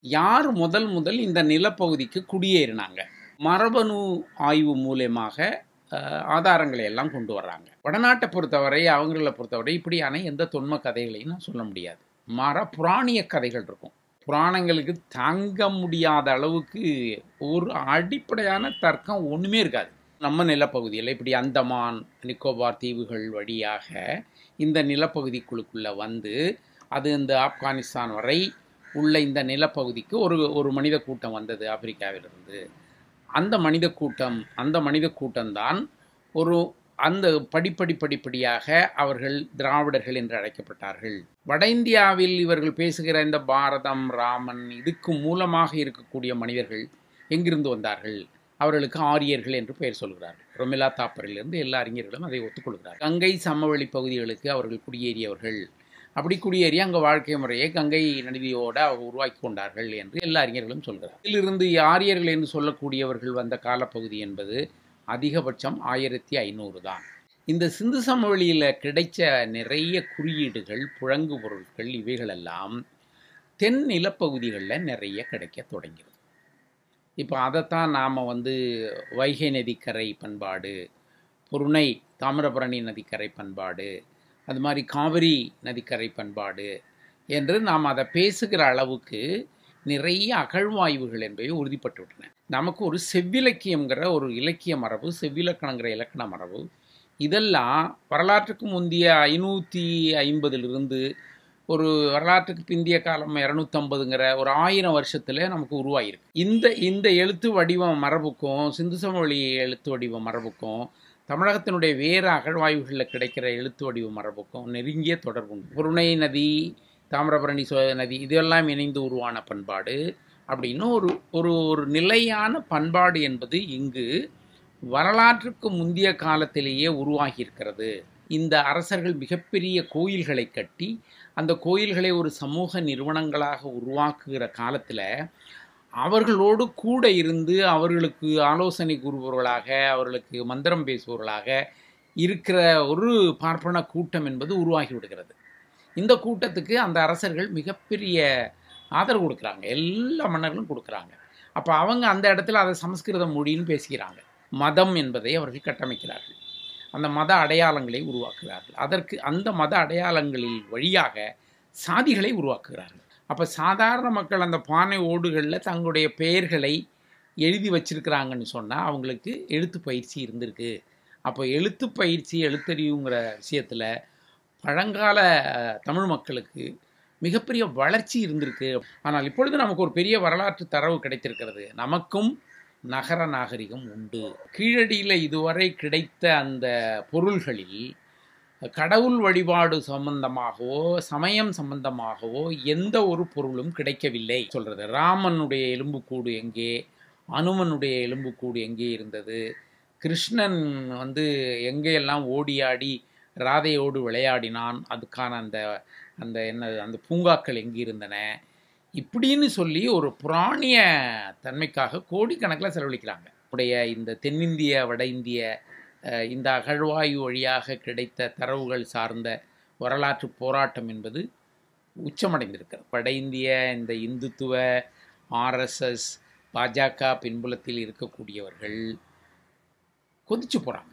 யார் முதல் முதல் இந்த நிலப்பகுதிக்கு குடியேறினாங்க மரபணு ஆய்வு மூலயமாக அஹ், ஆதாரங்களை எல்லாம் கொண்டு வர்றாங்க வடநாட்டை பொறுத்தவரை அவங்கள பொறுத்தவரை இப்படியான எந்த தொன்ம கதைகளையும் நான் சொல்ல முடியாது மர புராணிய கதைகள் இருக்கும் புராணங்களுக்கு தாங்க முடியாத அளவுக்கு ஒரு அடிப்படையான தர்க்கம் ஒன்றுமே இருக்காது நம்ம நிலப்பகுதியில் இப்படி அந்தமான் நிக்கோபார் தீவுகள் வழியாக இந்த நிலப்பகுதிக்குழுக்குள்ளே வந்து அது இந்த ஆப்கானிஸ்தான் வரை உள்ள இந்த நிலப்பகுதிக்கு ஒரு ஒரு மனித கூட்டம் வந்தது ஆப்பிரிக்காவிலிருந்து அந்த மனித கூட்டம் அந்த மனித கூட்டம்தான் ஒரு அந்த படிப்படி படிப்படியாக அவர்கள் திராவிடர்கள் என்று அழைக்கப்பட்டார்கள் வட இந்தியாவில் இவர்கள் பேசுகிற இந்த பாரதம் ராமன் இதுக்கு மூலமாக இருக்கக்கூடிய மனிதர்கள் எங்கிருந்து வந்தார்கள் அவர்களுக்கு ஆரியர்கள் என்று பெயர் சொல்கிறார்கள் ரொமிலா தாப்பரிலிருந்து எல்லா அறிஞர்களும் அதை ஒத்துக்கொள்கிறார்கள் கங்கை சமவெளி பகுதிகளுக்கு அவர்கள் குடியேறியவர்கள் அப்படி குடியேறி அங்கே வாழ்க்கை முறையை கங்கை நதியோடு அவர் உருவாக்கி கொண்டார்கள் என்று எல்லா அறிஞர்களும் சொல்கிறார் இதிலிருந்து ஆரியர்கள் என்று சொல்லக்கூடியவர்கள் வந்த காலப்பகுதி என்பது அதிகபட்சம் ஆயிரத்தி ஐநூறு தான் இந்த சிந்து சமவெளியில் கிடைச்ச நிறைய குறியீடுகள் புழங்கு பொருட்கள் இவைகளெல்லாம் தென் நிலப்பகுதிகளில் நிறைய கிடைக்க தொடங்கிறது இப்போ அதைத்தான் நாம் வந்து வைகை நதிக்கரை பண்பாடு பொருணை தாமிரபரணி நதிக்கரை பண்பாடு அது மாதிரி காவிரி நதிக்கரை பண்பாடு என்று நாம் அதை பேசுகிற அளவுக்கு நிறைய அகழ்வாய்வுகள் என்பவை உறுதிப்பட்டு விட்டன நமக்கு ஒரு செவ்விலக்கியங்கிற ஒரு இலக்கிய மரபு செவ்விலக்கணங்கிற இலக்கண மரபு இதெல்லாம் வரலாற்றுக்கு முந்தைய ஐநூற்றி ஐம்பதிலிருந்து ஒரு வரலாற்றுக்கு பிந்திய காலம் இரநூத்தம்பதுங்கிற ஒரு ஆயிரம் வருஷத்தில் நமக்கு உருவாகிருக்கு இந்த இந்த எழுத்து வடிவ மரபுக்கும் சிந்து சமவெளி எழுத்து வடிவ மரபுக்கும் தமிழகத்தினுடைய வேறு அகழ்வாய்வுகளில் கிடைக்கிற எழுத்து வடிவ மரபுக்கும் நெருங்கிய தொடர்பு உண்டு புருணை நதி தாமிரபரணி சோ நதி இதெல்லாம் இணைந்து உருவான பண்பாடு அப்படின்னு ஒரு ஒரு ஒரு நிலையான பண்பாடு என்பது இங்கு வரலாற்றுக்கு முந்தைய காலத்திலேயே உருவாகி இருக்கிறது இந்த அரசர்கள் மிகப்பெரிய கோயில்களை கட்டி அந்த கோயில்களை ஒரு சமூக நிறுவனங்களாக உருவாக்குகிற காலத்தில் அவர்களோடு கூட இருந்து அவர்களுக்கு ஆலோசனை கூறுபவர்களாக அவர்களுக்கு மந்திரம் பேசுபவர்களாக இருக்கிற ஒரு பார்ப்பன கூட்டம் என்பது உருவாகி விடுகிறது இந்த கூட்டத்துக்கு அந்த அரசர்கள் மிகப்பெரிய ஆதரவு கொடுக்குறாங்க எல்லா மன்னர்களும் கொடுக்குறாங்க அப்போ அவங்க அந்த இடத்துல அதை சமஸ்கிருத மொழின்னு பேசுகிறாங்க மதம் என்பதை அவர்கள் கட்டமைக்கிறார்கள் அந்த மத அடையாளங்களை உருவாக்குகிறார்கள் அதற்கு அந்த மத அடையாளங்களில் வழியாக சாதிகளை உருவாக்குகிறார்கள் அப்போ சாதாரண மக்கள் அந்த பானை ஓடுகளில் தங்களுடைய பெயர்களை எழுதி வச்சிருக்கிறாங்கன்னு சொன்னால் அவங்களுக்கு எழுத்து பயிற்சி இருந்திருக்கு அப்போ எழுத்து பயிற்சி எழுத்தறிவுங்கிற விஷயத்தில் பழங்கால அஹ், தமிழ் மக்களுக்கு மிகப்பெரிய வளர்ச்சி இருந்திருக்கு ஆனால் இப்பொழுது நமக்கு ஒரு பெரிய வரலாற்று தரவு கிடைத்திருக்கிறது நமக்கும் நகர நாகரிகம் உண்டு கீழடியில் இதுவரை கிடைத்த அந்த பொருள்களில் கடவுள் வழிபாடு சம்பந்தமாகவோ சமயம் சம்பந்தமாகவோ எந்த ஒரு பொருளும் கிடைக்கவில்லை சொல்றது ராமனுடைய எலும்புக்கூடு எங்கே அனுமனுடைய எலும்புக்கூடு எங்கே இருந்தது கிருஷ்ணன் வந்து எங்கேயெல்லாம் ஓடியாடி ராதையோடு விளையாடினான் அதுக்கான அந்த அந்த என்ன அந்த பூங்காக்கள் எங்கே இருந்தன இப்படின்னு சொல்லி ஒரு புராணிய தன்மைக்காக கோடிக்கணக்கில் செலவழிக்கிறாங்க உடைய இந்த தென்னிந்திய வட இந்திய அஹ், இந்த அகழ்வாய்வு வழியாக கிடைத்த தரவுகள் சார்ந்த வரலாற்று போராட்டம் என்பது உச்சமடைந்திருக்கிறது வட இந்திய இந்த இந்துத்துவ ஆர்எஸ்எஸ் பாஜக பின்புலத்தில் இருக்கக்கூடியவர்கள் கொதிச்சு போகிறாங்க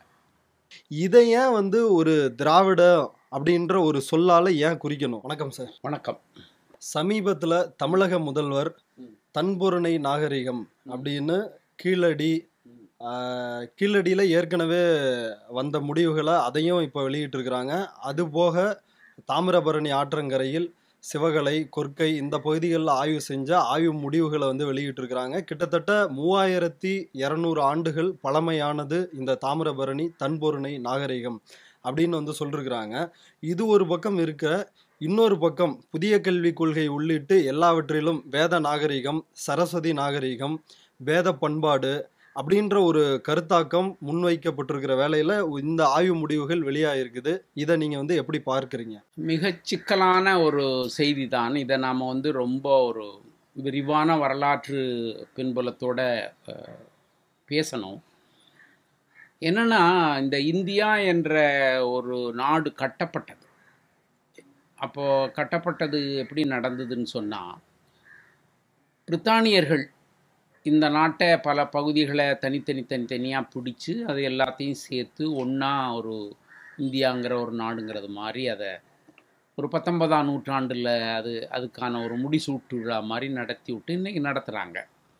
இதை ஏன் வந்து ஒரு திராவிட அப்படின்ற ஒரு சொல்லால ஏன் குறிக்கணும் வணக்கம் சார் வணக்கம் சமீபத்துல தமிழக முதல்வர் ம். தன்பொருணை நாகரிகம் அப்படின்னு கீழடி ஆஹ், கீழடியில ஏற்கனவே வந்த முடிவுகளை அதையும் இப்போ வெளியிட்டிருக்கிறாங்க அது போக தாமிரபரணி ஆற்றங்கரையில் சிவகலை கொற்கை இந்த பகுதிகளில் ஆய்வு செஞ்ச ஆய்வு முடிவுகளை வந்து வெளியிட்டிருக்கிறாங்க கிட்டத்தட்ட மூவாயிரத்தி இரநூறு ஆண்டுகள் பழமையானது இந்த தாமிரபரணி தன்பொருணை நாகரிகம் அப்படின்னு வந்து சொல்லிருக்கிறாங்க இது ஒரு பக்கம் இருக்க இன்னொரு பக்கம் புதிய கல்விக் கொள்கை உள்ளிட்டு எல்லாவற்றிலும் வேத நாகரிகம் சரஸ்வதி நாகரிகம் வேத பண்பாடு அப்படின்ற ஒரு கருத்தாக்கம் முன்வைக்கப்பட்டிருக்கிற வேலையில இந்த ஆய்வு முடிவுகள் வெளியாகிருக்குது இதை நீங்க வந்து எப்படி பார்க்கறீங்க மிகச் சிக்கலான ஒரு செய்தி தான் இதை நாம் வந்து ரொம்ப ஒரு விரிவான வரலாற்று பின்புலத்தோட அஹ், பேசணும் என்னன்னா இந்த இந்தியா என்ற ஒரு நாடு கட்டப்பட்டது அப்போ கட்டப்பட்டது எப்படி நடந்ததுன்னு சொன்னால் பிரித்தானியர்கள் இந்த நாட்டை பல பகுதிகளை தனித்தனி தனித்தனியாக பிடிச்சி அது எல்லாத்தையும் சேர்த்து ஒன்றா ஒரு இந்தியாங்கிற ஒரு நாடுங்கிறது மாதிரி அதை ஒரு பத்தொன்பதாம் நூற்றாண்டில் அது அதுக்கான ஒரு முடிசூட்டு விழா மாதிரி நடத்தி விட்டு இன்றைக்கி நடத்துகிறாங்க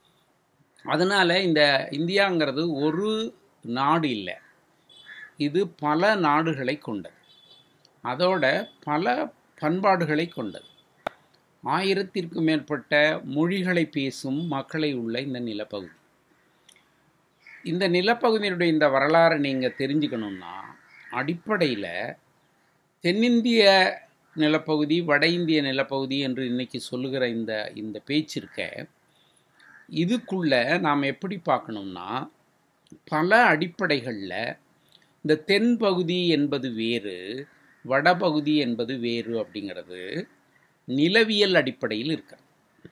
அதனால் இந்த இந்தியாங்கிறது ஒரு நாடு இல்லை இது பல நாடுகளை கொண்டது அதோட பல பண்பாடுகளை கொண்டது ஆயிரத்திற்கும் மேற்பட்ட மொழிகளை பேசும் மக்களை உள்ள இந்த நிலப்பகுதி இந்த நிலப்பகுதியினுடைய இந்த வரலாறை நீங்கள் தெரிஞ்சுக்கணுன்னா அடிப்படையில் தென்னிந்திய நிலப்பகுதி வட இந்திய நிலப்பகுதி என்று இன்னைக்கு சொல்லுகிற இந்த இந்த பேச்சு இருக்க இதுக்குள்ள நாம் எப்படி பார்க்கணும்னா பல அடிப்படைகளில் இந்த தென்பகுதி என்பது வேறு வடபகுதி என்பது வேறு அப்படிங்கிறது நிலவியல் அடிப்படையில் இருக்கிறது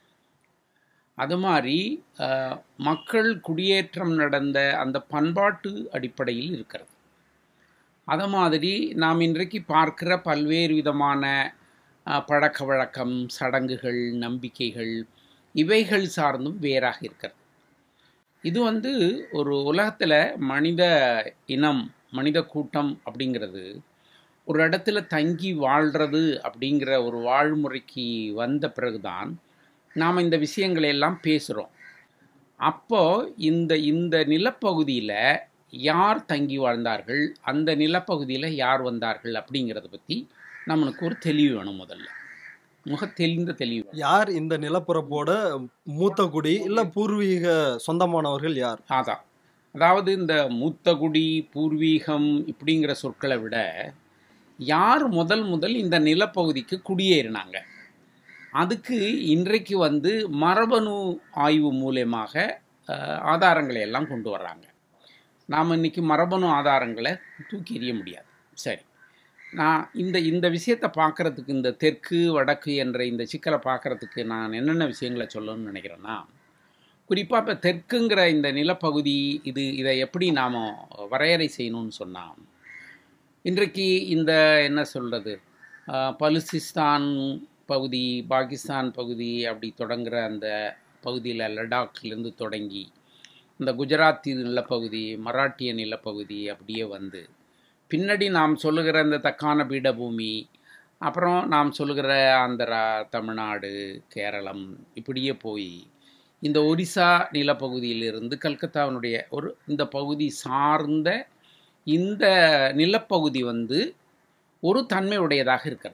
அது மாதிரி அஹ், மக்கள் குடியேற்றம் நடந்த அந்த பண்பாட்டு அடிப்படையில் இருக்கிறது அது மாதிரி நாம் இன்றைக்கு பார்க்கிற பல்வேறு விதமான அஹ், பழக்க வழக்கம் சடங்குகள் நம்பிக்கைகள் இவைகள் சார்ந்தும் வேறாக இருக்கிறது இது வந்து ஒரு உலகத்தில் மனித இனம் மனித கூட்டம் அப்படிங்கிறது ஒரு இடத்துல தங்கி வாழ்கிறது அப்படிங்கிற ஒரு வாழ்முறைக்கு வந்த பிறகுதான் நாம் இந்த விஷயங்களை எல்லாம் பேசுகிறோம் அப்போ இந்த இந்த நிலப்பகுதியில் யார் தங்கி வாழ்ந்தார்கள் அந்த நிலப்பகுதியில் யார் வந்தார்கள் அப்படிங்கிறத பற்றி நம்மளுக்கு ஒரு தெளிவு வேணும் முதல்ல முக தெளிந்த தெளிவு வேணும். யார் இந்த நிலப்பரப்போட மூத்த குடி இல்ல பூர்வீக சொந்தமானவர்கள் யார் அதான் அதாவது இந்த மூத்தகுடி பூர்வீகம் இப்படிங்கிற சொற்களை விட யார் முதல் முதல் இந்த நிலப்பகுதிக்கு குடியேறினாங்க அதுக்கு இன்றைக்கு வந்து மரபணு ஆய்வு மூலயமாக அஹ், ஆதாரங்களை எல்லாம் கொண்டு வர்றாங்க நாம் இன்னைக்கு மரபணு ஆதாரங்களை தூக்கி எறிய முடியாது சரி நான் இந்த இந்த விஷயத்தை பார்க்கறதுக்கு இந்த தெற்கு வடக்கு என்ற இந்த சிக்கலை பார்க்கறதுக்கு நான் என்னென்ன விஷயங்களை சொல்லணும்னு நினைக்கிறேன்னா குறிப்பாக இப்போ தெற்குங்கிற இந்த நிலப்பகுதி இது இதை எப்படி நாம் வரையறை செய்யணும்னு சொன்னால் இன்றைக்கு இந்த என்ன சொல்கிறது பலுசிஸ்தான் பகுதி பாகிஸ்தான் பகுதி அப்படி தொடங்குற அந்த பகுதியில் லடாக்லேருந்து தொடங்கி இந்த குஜராத்தி நிலப்பகுதி மராட்டிய நிலப்பகுதி அப்படியே வந்து பின்னாடி நாம் சொல்லுகிற இந்த தக்கான பீடபூமி அப்புறம் நாம் சொல்லுகிற ஆந்திரா தமிழ்நாடு கேரளம் இப்படியே போய் இந்த ஒரிசா நிலப்பகுதியிலிருந்து கல்கத்தாவினுடைய ஒரு இந்த பகுதி சார்ந்த இந்த நிலப்பகுதி வந்து ஒரு தன்மை உடையதாக இருக்கிறது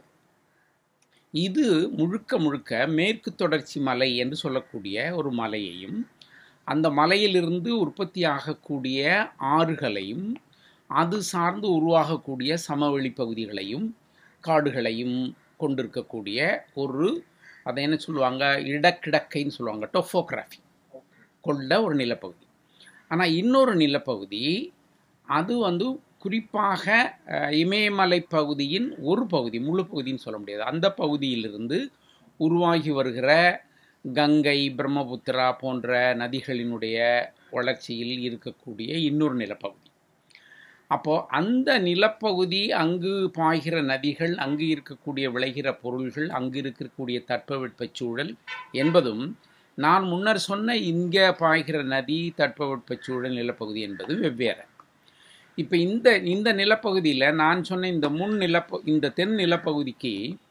இது முழுக்க முழுக்க மேற்கு தொடர்ச்சி மலை என்று சொல்லக்கூடிய ஒரு மலையையும் அந்த மலையிலிருந்து உற்பத்தி ஆகக்கூடிய ஆறுகளையும் அது சார்ந்து உருவாகக்கூடிய சமவெளி பகுதிகளையும் காடுகளையும் கொண்டிருக்கக்கூடிய ஒரு அதை என்ன சொல்லுவாங்க இடக்கிடக்கைன்னு சொல்லுவாங்க டொஃபோகிராஃபி கொண்ட ஒரு நிலப்பகுதி ஆனால் இன்னொரு நிலப்பகுதி அது வந்து குறிப்பாக அஹ், இமயமலை பகுதியின் ஒரு பகுதி முழு பகுதின்னு சொல்ல முடியாது அந்த பகுதியிலிருந்து உருவாகி வருகிற கங்கை பிரம்மபுத்திரா போன்ற நதிகளினுடைய வளர்ச்சியில் இருக்கக்கூடிய இன்னொரு நிலப்பகுதி அப்போது அந்த நிலப்பகுதி அங்கு பாய்கிற நதிகள் அங்கு இருக்கக்கூடிய விளைகிற பொருள்கள் அங்கு இருக்கக்கூடிய தட்பவெட்பச் சூழல் என்பதும் நான் முன்னர் சொன்ன இங்கே பாய்கிற நதி தட்பவெட்பச் சூழல் நிலப்பகுதி என்பது வெவ்வேறு இப்போ இந்த இந்த நிலப்பகுதியில் நான் சொன்ன இந்த முன் நிலப்ப இந்த தென் நிலப்பகுதிக்கு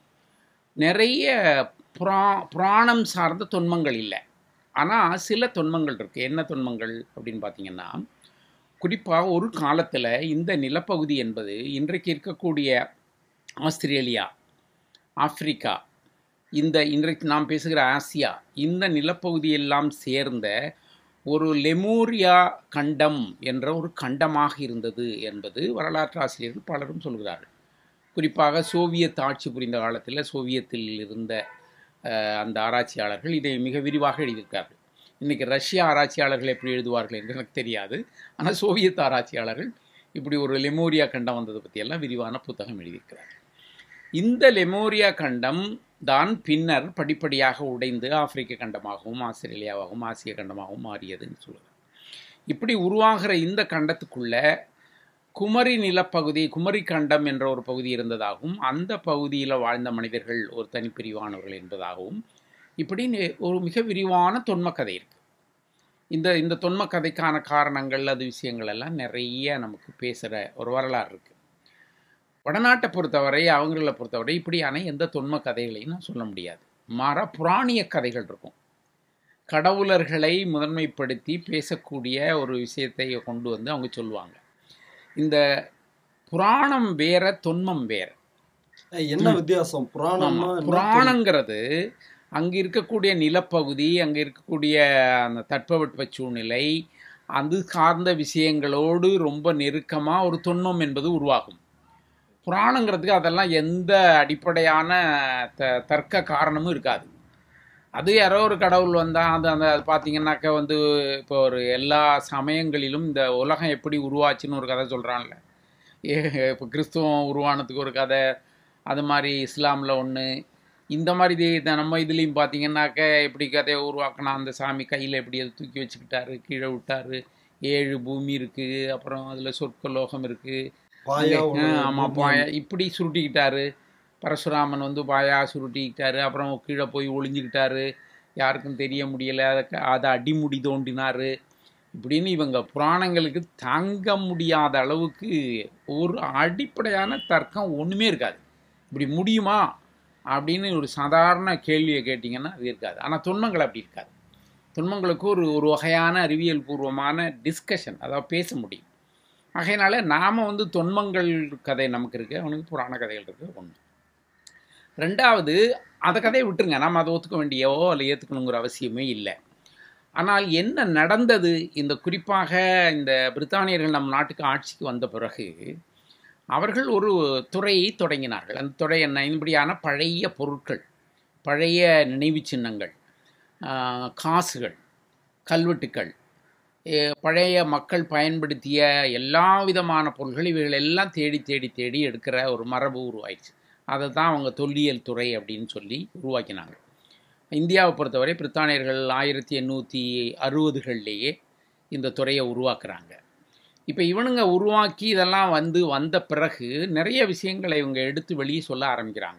நிறைய புரா புராணம் சார்ந்த தொன்மங்கள் இல்லை ஆனால் சில தொன்மங்கள் இருக்குது என்ன தொன்மங்கள் அப்படின்னு பார்த்தீங்கன்னா குறிப்பாக ஒரு காலத்தில் இந்த நிலப்பகுதி என்பது இன்றைக்கு இருக்கக்கூடிய ஆஸ்திரேலியா ஆப்பிரிக்கா இந்த இன்றைக்கு நாம் பேசுகிற ஆசியா இந்த நிலப்பகுதியெல்லாம் சேர்ந்த ஒரு லெமூரியா கண்டம் என்ற ஒரு கண்டமாக இருந்தது என்பது வரலாற்று ஆசிரியர்கள் பலரும் சொல்கிறார்கள் குறிப்பாக சோவியத் ஆட்சி புரிந்த காலத்தில் சோவியத்தில் இருந்த அஹ், அந்த ஆராய்ச்சியாளர்கள் இதை மிக விரிவாக எழுதியிருக்கார்கள் இன்றைக்கி ரஷ்ய ஆராய்ச்சியாளர்கள் எப்படி எழுதுவார்கள் என்று எனக்கு தெரியாது ஆனால் சோவியத் ஆராய்ச்சியாளர்கள் இப்படி ஒரு லெமோரியா கண்டம் வந்ததை பற்றியெல்லாம் விரிவான புத்தகம் எழுதியிருக்கிறார் இந்த லெமோரியா கண்டம் தான் பின்னர் படிப்படியாக உடைந்து ஆப்பிரிக்க கண்டமாகவும் ஆஸ்திரேலியாவாகவும் ஆசிய கண்டமாகவும் மாறியதுன்னு சொல்லுவார் இப்படி உருவாகிற இந்த கண்டத்துக்குள்ள குமரி நிலப்பகுதி குமரி கண்டம் என்ற ஒரு பகுதி இருந்ததாகவும் அந்த பகுதியில் வாழ்ந்த மனிதர்கள் ஒரு தனிப்பிரிவானவர்கள் என்பதாகவும் இப்படின்னு ஒரு மிக விரிவான தொன்மக் கதை இருக்கு இந்த இந்த தொன்மக் கதைக்கான காரணங்கள் அது விஷயங்கள் எல்லாம் நிறைய நமக்கு பேசுகிற ஒரு வரலாறு இருக்கு வடநாட்டை பொறுத்தவரை அவங்கள பொறுத்தவரை இப்படியான எந்த தொன்ம கதைகளையும் நான் சொல்ல முடியாது மாறா புராணிய கதைகள் இருக்கும் கடவுளர்களை முதன்மைப்படுத்தி பேசக்கூடிய ஒரு விஷயத்தை கொண்டு வந்து அவங்க சொல்லுவாங்க இந்த புராணம் வேற தொன்மம் வேற ஏய், என்ன வித்தியாசம் புராணம்னா ஆமா. என்ன? புராணங்கிறது அங்கே இருக்கக்கூடிய நிலப்பகுதி அங்கே இருக்கக்கூடிய அந்த தட்பவெட்ப சூழ்நிலை அது சார்ந்த விஷயங்களோடு ரொம்ப நெருக்கமாக ஒரு தொன்மம் என்பது உருவாகும் புராணங்கிறதுக்கு அதெல்லாம் எந்த அடிப்படையான த தர்க்க காரணமும் இருக்காது அது யாரோ ஒரு கடவுள் வந்தால் அது அந்த அது பார்த்தீங்கன்னாக்க வந்து இப்போ ஒரு எல்லா சமயங்களிலும் இந்த உலகம் எப்படி உருவாச்சுன்னு ஒரு கதை சொல்கிறான்ல ஏ இப்போ கிறிஸ்துவம் உருவானதுக்கு ஒரு கதை அது மாதிரி இஸ்லாமில் ஒன்று இந்த மாதிரி இது இதை நம்ம இதுலேயும் பார்த்தீங்கன்னாக்க எப்படி கதையை உருவாக்கினா அந்த சாமி கையில் எப்படி அதை தூக்கி வச்சுக்கிட்டாரு கீழே விட்டாரு ஏழு பூமி இருக்குது அப்புறம் அதில் சொர்க்கலோகம் இருக்குது பாயா ஒரு ஆமாம் பூமி. பாயா இப்படி சுருட்டிக்கிட்டாரு பரசுராமன் வந்து பாயா சுருட்டிக்கிட்டாரு அப்புறம் கீழே போய் ஒளிஞ்சுக்கிட்டாரு யாருக்கும் தெரிய முடியலை அதை க- அதை அடிமுடி தோண்டினாரு இப்படின்னு இவங்க புராணங்களுக்கு தாங்க முடியாத அளவுக்கு ஒரு அடிப்படையான தர்க்கம் ஒன்றுமே இருக்காது இப்படி முடியுமா அப்படின்னு ஒரு சாதாரண கேள்வியை கேட்டிங்கன்னா அது இருக்காது ஆனால் தொன்மங்கள் அப்படி இருக்காது தொன்மங்களுக்கு ஒரு ஒரு வகையான அறிவியல் பூர்வமான டிஸ்கஷன் அதாவது பேச முடியும் ஆகையினால நாம் வந்து தொன்மங்கள் கதை நமக்கு இருக்குது அவனுக்கு புராண கதைகள் இருக்குது ஒன்று ரெண்டாவது அந்த கதையை விட்டுருங்க நாம் அதை ஒத்துக்க வேண்டியவோ அல்ல ஏற்றுக்கணுங்கிற அவசியமே இல்லை ஆனால் என்ன நடந்தது இந்த குறிப்பாக இந்த பிரித்தானியர்கள் நம் நாட்டுக்கு ஆட்சிக்கு வந்த பிறகு அவர்கள் ஒரு துறையை தொடங்கினார்கள் அந்த துறை என்ன இப்படியான பழைய பொருட்கள் பழைய நினைவு சின்னங்கள் ஆஹ், காசுகள் கல்வெட்டுக்கள் எ- பழைய மக்கள் பயன்படுத்திய எல்லா விதமான பொருட்கள் இவைகள் எல்லாம் தேடி தேடி தேடி எடுக்கிற ஒரு மரபு உருவாயிடுச்சு அதை தான் அவங்க தொல்லியல் துறை அப்படின்னு சொல்லி உருவாக்கினாங்க இந்தியாவை பொறுத்தவரை பிரித்தானியர்கள் ஆயிரத்தி எண்ணூற்றி அறுபதுகள்லேயே இந்த துறையை உருவாக்குறாங்க இப்போ இவனுங்க உருவாக்கி இதெல்லாம் வந்து வந்த பிறகு நிறைய விஷயங்களை இவங்க எடுத்து வெளியே சொல்ல ஆரம்பிக்கிறாங்க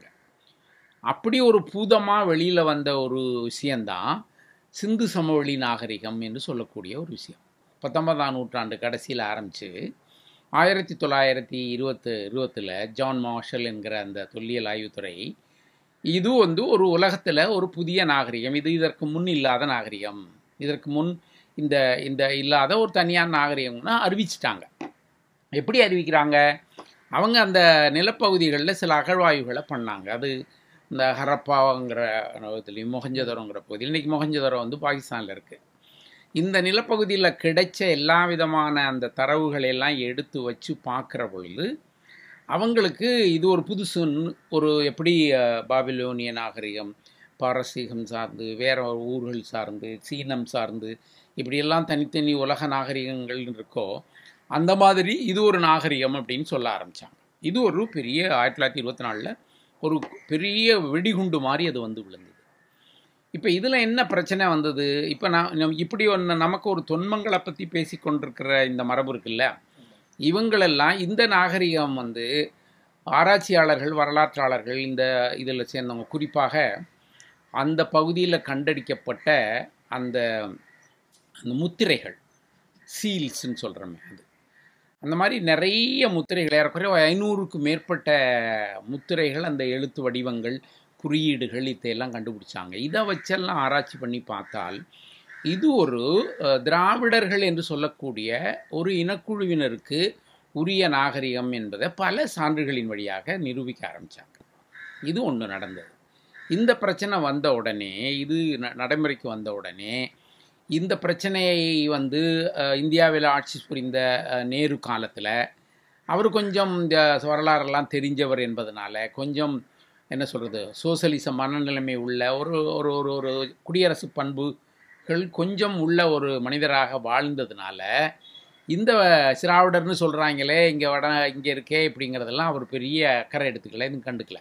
அப்படி ஒரு பூதமாக வெளியில் வந்த ஒரு விஷயந்தான் சிந்து சமவெளி நாகரிகம் என்று சொல்லக்கூடிய ஒரு விஷயம் பத்தொன்பதாம் நூற்றாண்டு கடைசியில் ஆரம்பித்து ஆயிரத்தி தொள்ளாயிரத்தி இருபத்து இருபத்தில் ஜான் மார்ஷல் என்கிற அந்த தொல்லியல் ஆய்வுத்துறை இது வந்து ஒரு உலகத்தில் ஒரு புதிய நாகரிகம் இது இதற்கு முன் இல்லாத நாகரிகம் இதற்கு முன் இந்த இந்த இல்லாத ஒரு தனியார் நாகரிகம்னா அறிவிச்சிட்டாங்க எப்படி அறிவிக்கிறாங்க அவங்க அந்த நிலப்பகுதிகளில் சில அகழ்வாய்வுகளை பண்ணாங்க அது இந்த ஹரப்பாங்கிற இதுலேயும் மொஹஞ்சதரோங்கிற பகுதியில் இன்றைக்கி மொஹஞ்சதரோ வந்து பாகிஸ்தானில் இருக்குது இந்த நிலப்பகுதியில் கிடைச்ச எல்லா விதமான அந்த தரவுகளை எல்லாம் எடுத்து வச்சு பார்க்குற பொழுது அவங்களுக்கு இது ஒரு புதுசுன்னு ஒரு எப்படி அஹ், பாபிலோனிய நாகரிகம் பாரசீகம் சார்ந்து வேற ஒரு ஊர்கள் சார்ந்து சீனம் சார்ந்து இப்படியெல்லாம் தனித்தனி உலக நாகரிகங்கள் இருக்கோ அந்த மாதிரி இது ஒரு நாகரிகம் அப்படின்னு சொல்ல ஆரம்பித்தாங்க இது ஒரு பெரிய ஆயிரத்தி தொள்ளாயிரத்தி இருபத்தி நாலில் ஒரு பெரிய வெடிகுண்டு மாதிரி அது வந்து விழுந்தது இப்போ இதில் என்ன பிரச்சனை வந்தது இப்போ நான் நம்ம இப்படி ஒன்று நமக்கு ஒரு தொன்மங்களை பற்றி பேசி கொண்டிருக்கிற இந்த மரபு இருக்குல்ல இவங்களெல்லாம் இந்த நாகரிகம் வந்து ஆராய்ச்சியாளர்கள் வரலாற்றாளர்கள் இந்த இதில் சேர்ந்தவங்க குறிப்பாக அந்த பகுதியில் கண்டடிக்கப்பட்ட அந்த அந்த முத்திரைகள் சீல்ஸ்ன்னு சொல்கிறோமே அது அந்த மாதிரி நிறைய முத்திரைகள் ஏறக்குறைய ஐநூறுக்கு மேற்பட்ட முத்திரைகள் அந்த எழுத்து வடிவங்கள் குறியீடுகள் இதையெல்லாம் கண்டுபிடிச்சாங்க இதை வச்செல்லாம் ஆராய்ச்சி பண்ணி பார்த்தால் இது ஒரு அஹ், திராவிடர்கள் என்று சொல்லக்கூடிய ஒரு இனக்குழுவினருக்கு உரிய நாகரிகம் என்பதை பல சான்றுகளின் வழியாக நிரூபிக்க ஆரம்பித்தாங்க இது ஒன்று நடந்தது இந்த பிரச்சனை வந்த உடனே இது ந- நடைமுறைக்கு வந்த உடனே இந்த பிரச்சனையை வந்து அஹ், இந்தியாவில் ஆட்சி புரிந்த அஹ், நேரு காலத்தில் அவர் கொஞ்சம் இந்த வரலாறெல்லாம் தெரிஞ்சவர் என்பதனால கொஞ்சம் என்ன சொல்கிறது சோசலிச மனநிலைமை உள்ள ஒரு ஒரு ஒரு ஒரு குடியரசு பண்புகள் கொஞ்சம் உள்ள ஒரு மனிதராக வாழ்ந்ததுனால இந்த சிராவிடர்னு சொல்கிறாங்களே இங்கே வட இங்கே இருக்கே இப்படிங்கிறதெல்லாம் அவர் பெரிய அக்கறை எடுத்துக்கல எதுவும் கண்டுக்கல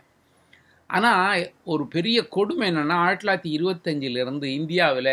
ஆனால் ஒரு பெரிய கொடுமை என்னென்னா ஆயிரத்தி தொள்ளாயிரத்தி இருபத்தஞ்சிலிருந்து இந்தியாவில்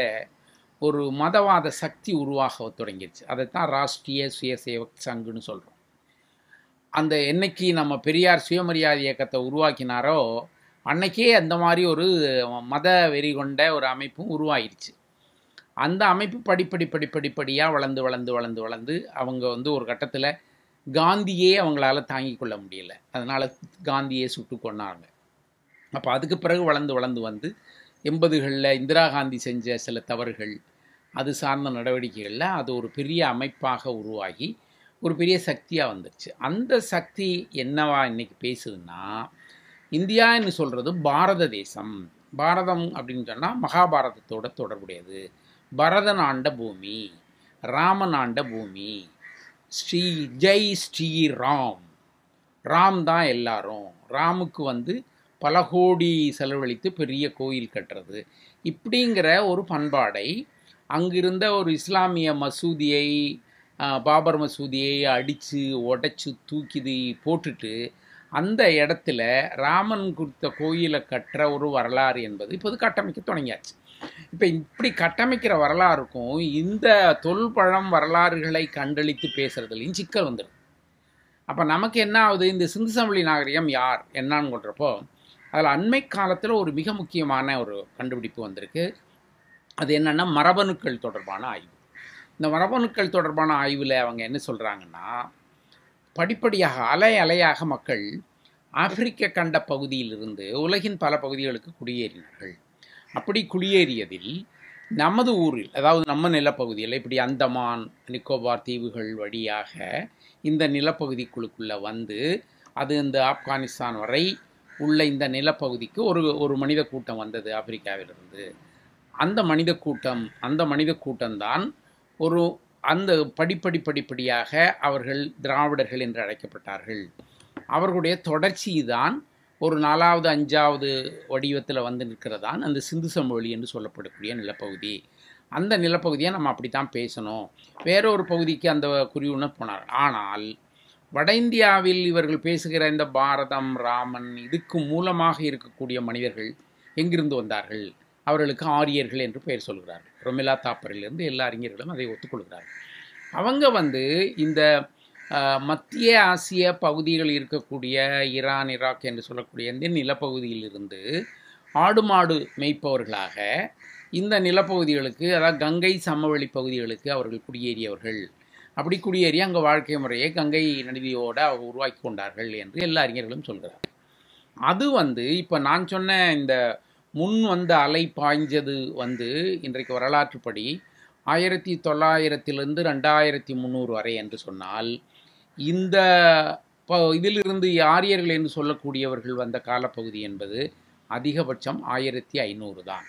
ஒரு மதவாத சக்தி உருவாக தொடங்கிருச்சு அதைத்தான் ராஷ்ட்ரிய சுயசேவக் சங்குன்னு சொல்கிறோம் அந்த என்னைக்கு நம்ம பெரியார் சுயமரியாதை இயக்கத்தை உருவாக்கினாரோ அன்னைக்கே அந்த மாதிரி ஒரு மத வெறி கொண்ட ஒரு அமைப்பும் உருவாயிருச்சு அந்த அமைப்பு படிப்படி படிப்படிப்படியாக வளர்ந்து வளர்ந்து வளர்ந்து வளர்ந்து அவங்க வந்து ஒரு கட்டத்தில் காந்தியே அவங்களால தாங்கிக் கொள்ள முடியல அதனால் காந்தியே சுட்டு கொண்டாங்க அப்போ அதுக்கு பிறகு வளர்ந்து வளர்ந்து வந்து எண்பதுகளில் இந்திரா காந்தி செஞ்ச சில தவறுகள் அது சார்ந்த நடவடிக்கைகளில் அது ஒரு பெரிய அமைப்பாக உருவாகி ஒரு பெரிய சக்தியாக வந்துருச்சு அந்த சக்தி என்னவா இன்னைக்கு பேசுதுன்னா இந்தியான்னு சொல்கிறது பாரத தேசம் பாரதம் அப்படின்னு சொன்னால் மகாபாரதத்தோட தொடர்புடையது பரதன் ஆண்ட பூமி ராமன் ஆண்ட பூமி ஸ்ரீ ஜெய் ஸ்ரீ ராம் ராம் தான் எல்லாரும் ராமுக்கு வந்து பல கோடி செலவழித்து பெரிய கோயில் கட்டுறது இப்படிங்கிற ஒரு பண்பாடை அங்கிருந்த ஒரு இஸ்லாமிய மசூதியை ஆஹ், பாபர் மசூதியை அடித்து உடைச்சு தூக்கிது போட்டுட்டு அந்த இடத்துல ராமன் குறித்த கோயிலை கட்டுற ஒரு வரலாறு என்பது இப்போது கட்டமைக்க தொடங்கியாச்சு இப்போ இப்படி கட்டமைக்கிற வரலாறுக்கும் இந்த தொல்பழம் வரலாறுகளை கண்டளித்து பேசுறதுலையும் சிக்கல் வந்துடும் அப்போ நமக்கு என்ன ஆகுது இந்த சிந்து சமவெளி நாகரிகம் யார் என்னன்னு கொண்டப்போ அதில் அண்மை காலத்தில் ஒரு மிக முக்கியமான ஒரு கண்டுபிடிப்பு வந்திருக்கு அது என்னன்னா மரபணுக்கள் தொடர்பான ஆய்வு இந்த மரபணுக்கள் தொடர்பான ஆய்வில் அவங்க என்ன சொல்கிறாங்கன்னா படிப்படியாக அலை அலையாக மக்கள் ஆப்பிரிக்க கண்ட பகுதியிலிருந்து உலகின் பல பகுதிகளுக்கு குடியேறினார்கள் அப்படி குடியேறியதில் நமது ஊரில் அதாவது நம்ம நிலப்பகுதியில் இப்படி அந்தமான் நிக்கோபார் தீவுகள் வழியாக இந்த நிலப்பகுதிக்குழுக்குள்ளே வந்து அது இந்த ஆப்கானிஸ்தான் வரை உள்ள இந்த நிலப்பகுதிக்கு ஒரு ஒரு மனித கூட்டம் வந்தது ஆப்பிரிக்காவிலிருந்து அந்த மனித கூட்டம் அந்த மனித கூட்டம்தான் ஒரு அந்த படிப்படி படிப்படியாக அவர்கள் திராவிடர்கள் என்று அழைக்கப்பட்டார்கள் அவர்களுடைய தொடர்ச்சி தான் ஒரு நாலாவது அஞ்சாவது வடிவத்தில் வந்து நிற்கிறதான் அந்த சிந்து சமவெளி என்று சொல்லப்படக்கூடிய நிலப்பகுதி அந்த நிலப்பகுதியை நம்ம அப்படி தான் பேசணும் வேற ஒரு பகுதிக்கு அந்த குறியுண போனார் ஆனால் வட இந்தியாவில் இவர்கள் பேசுகிற இந்த பாரதம் ராமன் இதுக்கு மூலமாக இருக்கக்கூடிய மனிதர்கள் எங்கிருந்து வந்தார்கள் அவர்களுக்கு ஆரியர்கள் என்று பெயர் சொல்கிறார்கள் ரொமிலா தாப்பரிலிருந்து எல்லா அறிஞர்களும் அதை ஒத்துக்கொள்கிறார்கள் அவங்க வந்து இந்த அஹ், மத்திய ஆசிய பகுதிகள் இருக்கக்கூடிய ஈரான் ஈராக் என்று சொல்லக்கூடிய இந்த நிலப்பகுதியிலிருந்து ஆடு மாடு மேய்ப்பவர்களாக இந்த நிலப்பகுதிகளுக்கு அதாவது கங்கை சமவெளி பகுதிகளுக்கு அவர்கள் குடியேறியவர்கள் அப்படி குடியேறி அங்கே வாழ்க்கை முறையை கங்கை நதியோடு அவங்க உருவாக்கி கொண்டார்கள் என்று எல்லா அறிஞர்களும் சொல்கிறார் அது வந்து இப்போ நான் சொன்ன இந்த முன் வந்த அலை பாய்ஞ்சது வந்து இன்றைக்கு வரலாற்றுப்படி ஆயிரத்தி தொள்ளாயிரத்திலிருந்து ரெண்டாயிரத்தி முந்நூறு வரை என்று சொன்னால் இந்த ப இதிலிருந்து ஆரியர்கள் என்று சொல்லக்கூடியவர்கள் வந்த காலப்பகுதி என்பது அதிகபட்சம் ஆயிரத்தி ஐநூறு தான்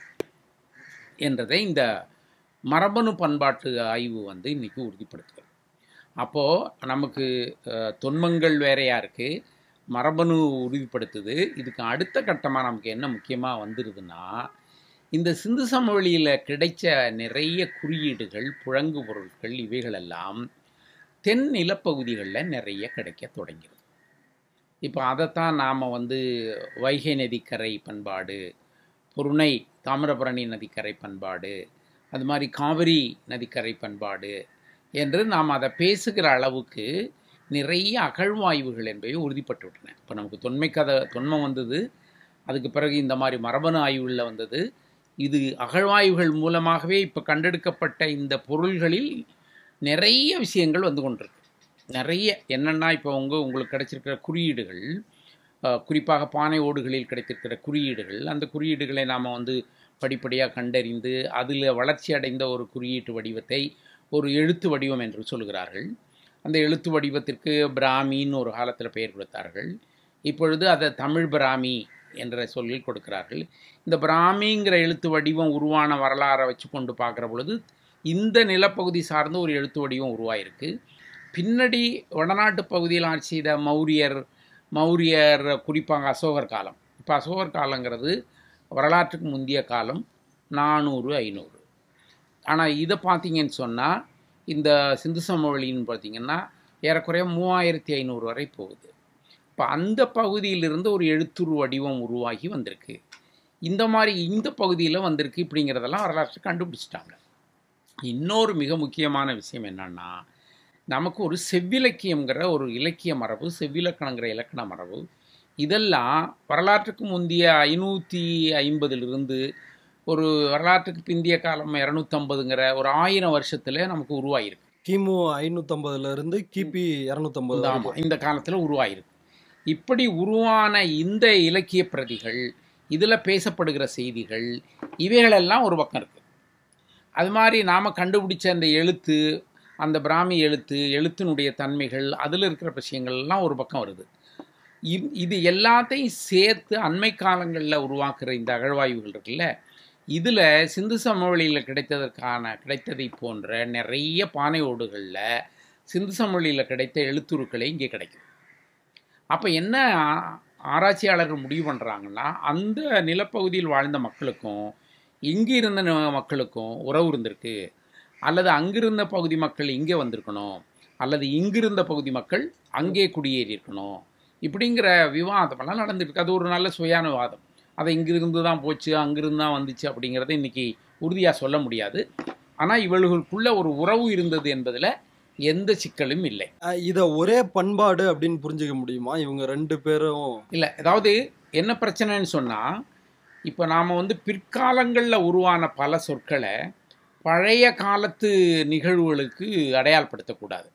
என்றதை இந்த மரபணு பண்பாட்டு ஆய்வு வந்து இன்னைக்கு உறுதிப்படுத்துகிறது அப்போது நமக்கு அஹ், தொன்மங்கள் வேறையாக இருக்குது மரபணு உறுதிப்படுத்துது இதுக்கு அடுத்த கட்டமாக நமக்கு என்ன முக்கியமாக வந்துடுதுன்னா இந்த சிந்து சமவெளியில் கிடைச்ச நிறைய குறியீடுகள் புழங்கு பொருட்கள் இவைகளெல்லாம் தென் நிலப்பகுதிகளில் நிறைய கிடைக்க தொடங்கிறது இப்போ அதைத்தான் நாம் வந்து வைகை நதிக்கரை பண்பாடு பொருணை தாமிரபரணி நதிக்கரை பண்பாடு அது மாதிரி காவிரி நதிக்கரை பண்பாடு என்று நாம் அதை பேசுகிற அளவுக்கு நிறைய அகழ்வாய்வுகள் என்பவை உறுதிப்பட்டு விட்டன இப்போ நமக்கு தொன்மை கதை தொன்மம் வந்தது அதுக்கு பிறகு இந்த மாதிரி மரபணு ஆய்வுகளில் வந்தது இது அகழ்வாய்வுகள் மூலமாகவே இப்போ கண்டெடுக்கப்பட்ட இந்த பொருள்களில் நிறைய விஷயங்கள் வந்து கொண்டிருக்கு நிறைய என்னென்னா இப்போ உங்க உங்களுக்கு கிடைச்சிருக்கிற குறியீடுகள் அஹ், குறிப்பாக பானை ஓடுகளில் கிடைத்திருக்கிற குறியீடுகள் அந்த குறியீடுகளை நாம் வந்து படிப்படியாக கண்டறிந்து அதில் வளர்ச்சி அடைந்த ஒரு குறியீட்டு வடிவத்தை ஒரு எழுத்து வடிவம் என்று சொல்கிறார்கள் அந்த எழுத்து வடிவத்திற்கு பிராமின்னு ஒரு காலத்தில் பெயர் கொடுத்தார்கள் இப்பொழுது அதை தமிழ் பிராமி என்ற சொல்லில் கொடுக்கிறார்கள் இந்த பிராமிங்கிற எழுத்து வடிவம் உருவான வரலாறை வச்சு கொண்டு பார்க்குற பொழுது இந்த நிலப்பகுதி சார்ந்த ஒரு எழுத்து வடிவம் உருவாயிருக்கு பின்னாடி வடநாட்டு பகுதியில் ஆட்சி செய்த மௌரியர் மௌரியர் குறிப்பாக அசோகர் காலம் இப்போ அசோகர் காலங்கிறது வரலாற்றுக்கு முந்தைய காலம் நானூறு ஐநூறு ஆனால் இதை பார்த்தீங்கன்னு சொன்னால் இந்த சிந்து சமவெளின்னு பார்த்தீங்கன்னா ஏறக்குறைய மூவாயிரத்தி ஐநூறு வரை போகுது இப்போ அந்த பகுதியிலிருந்து ஒரு எழுத்துரு வடிவம் உருவாகி வந்திருக்கு இந்த மாதிரி இந்த பகுதியில் வந்திருக்கு இப்படிங்கிறதெல்லாம் வரலாற்று கண்டுபிடிச்சிட்டாங்க இன்னொரு மிக முக்கியமான விஷயம் என்னன்னா நமக்கு ஒரு செவ்விலக்கியங்கிற ஒரு இலக்கிய மரபு செவ்விலக்கணங்கிற இலக்கண மரபு இதெல்லாம் வரலாற்றுக்கு முந்தைய ஐநூற்றி ஐம்பதிலிருந்து ஒரு வரலாற்றுக்கு பிந்திய காலம் இரநூத்தம்பதுங்கிற ஒரு ஆயிரம் வருஷத்தில் நமக்கு உருவாயிருக்கு கிமு ஐநூத்தம்பதுல இருந்து கிபி இரநூத்தம்பது ஆமா, இந்த காலத்தில் உருவாயிருக்கு இப்படி உருவான இந்த இலக்கிய பிரதிகள் இதில் பேசப்படுகிற செய்திகள் இவைகளெல்லாம் ஒரு பக்கம் இருக்கு அது மாதிரி நாம் கண்டுபிடிச்ச அந்த எழுத்து அந்த பிராமி எழுத்து எழுத்தினுடைய தன்மைகள் அதில் இருக்கிற விஷயங்கள் எல்லாம் ஒரு பக்கம் வருது இ- இது எல்லாத்தையும் சேர்த்து அண்மை காலங்களில் உருவாக்குற இந்த அகழ்வாய்வுகள் இருக்குல்ல இதில் சிந்து சமவெளியில் கிடைத்ததற்கான கிடைத்ததை போன்ற நிறைய பானை ஓடுகளில் சிந்து சமவெளியில் கிடைத்த எழுத்துருக்களே இங்கே கிடைக்கும் அப்போ என்ன ஆ- ஆராய்ச்சியாளர்கள் முடிவு பண்ணுறாங்கன்னா அந்த நிலப்பகுதியில் வாழ்ந்த மக்களுக்கும் இங்கே இருந்த ந- மக்களுக்கும் உறவு இருந்திருக்கு அல்லது அங்கிருந்த பகுதி மக்கள் இங்கே வந்திருக்கணும் அல்லது இங்கிருந்த பகுதி மக்கள் அங்கே குடியேறி இருக்கணும் இப்படிங்கிற விவாதமெல்லாம் நடந்துட்டு இருக்கு அது ஒரு நல்ல சுயான விவாதம் அதை இங்கிருந்து தான் போச்சு அங்கிருந்து தான் வந்துச்சு அப்படிங்கிறத இன்னைக்கு உறுதியாக சொல்ல முடியாது ஆனால் இவர்களுக்குள்ள ஒரு உறவு இருந்தது என்பதில் எந்த சிக்கலும் இல்லை அஹ் இத ஒரே பண்பாடு அப்படின்னு புரிஞ்சுக்க முடியுமா இவங்க ரெண்டு பேரும் இல்லை அதாவது என்ன பிரச்சனைன்னு சொன்னால் இப்போ நாம் வந்து பிற்காலங்களில் உருவான பல சொற்களை பழைய காலத்து நிகழ்வுகளுக்கு அடையாளப்படுத்தக்கூடாது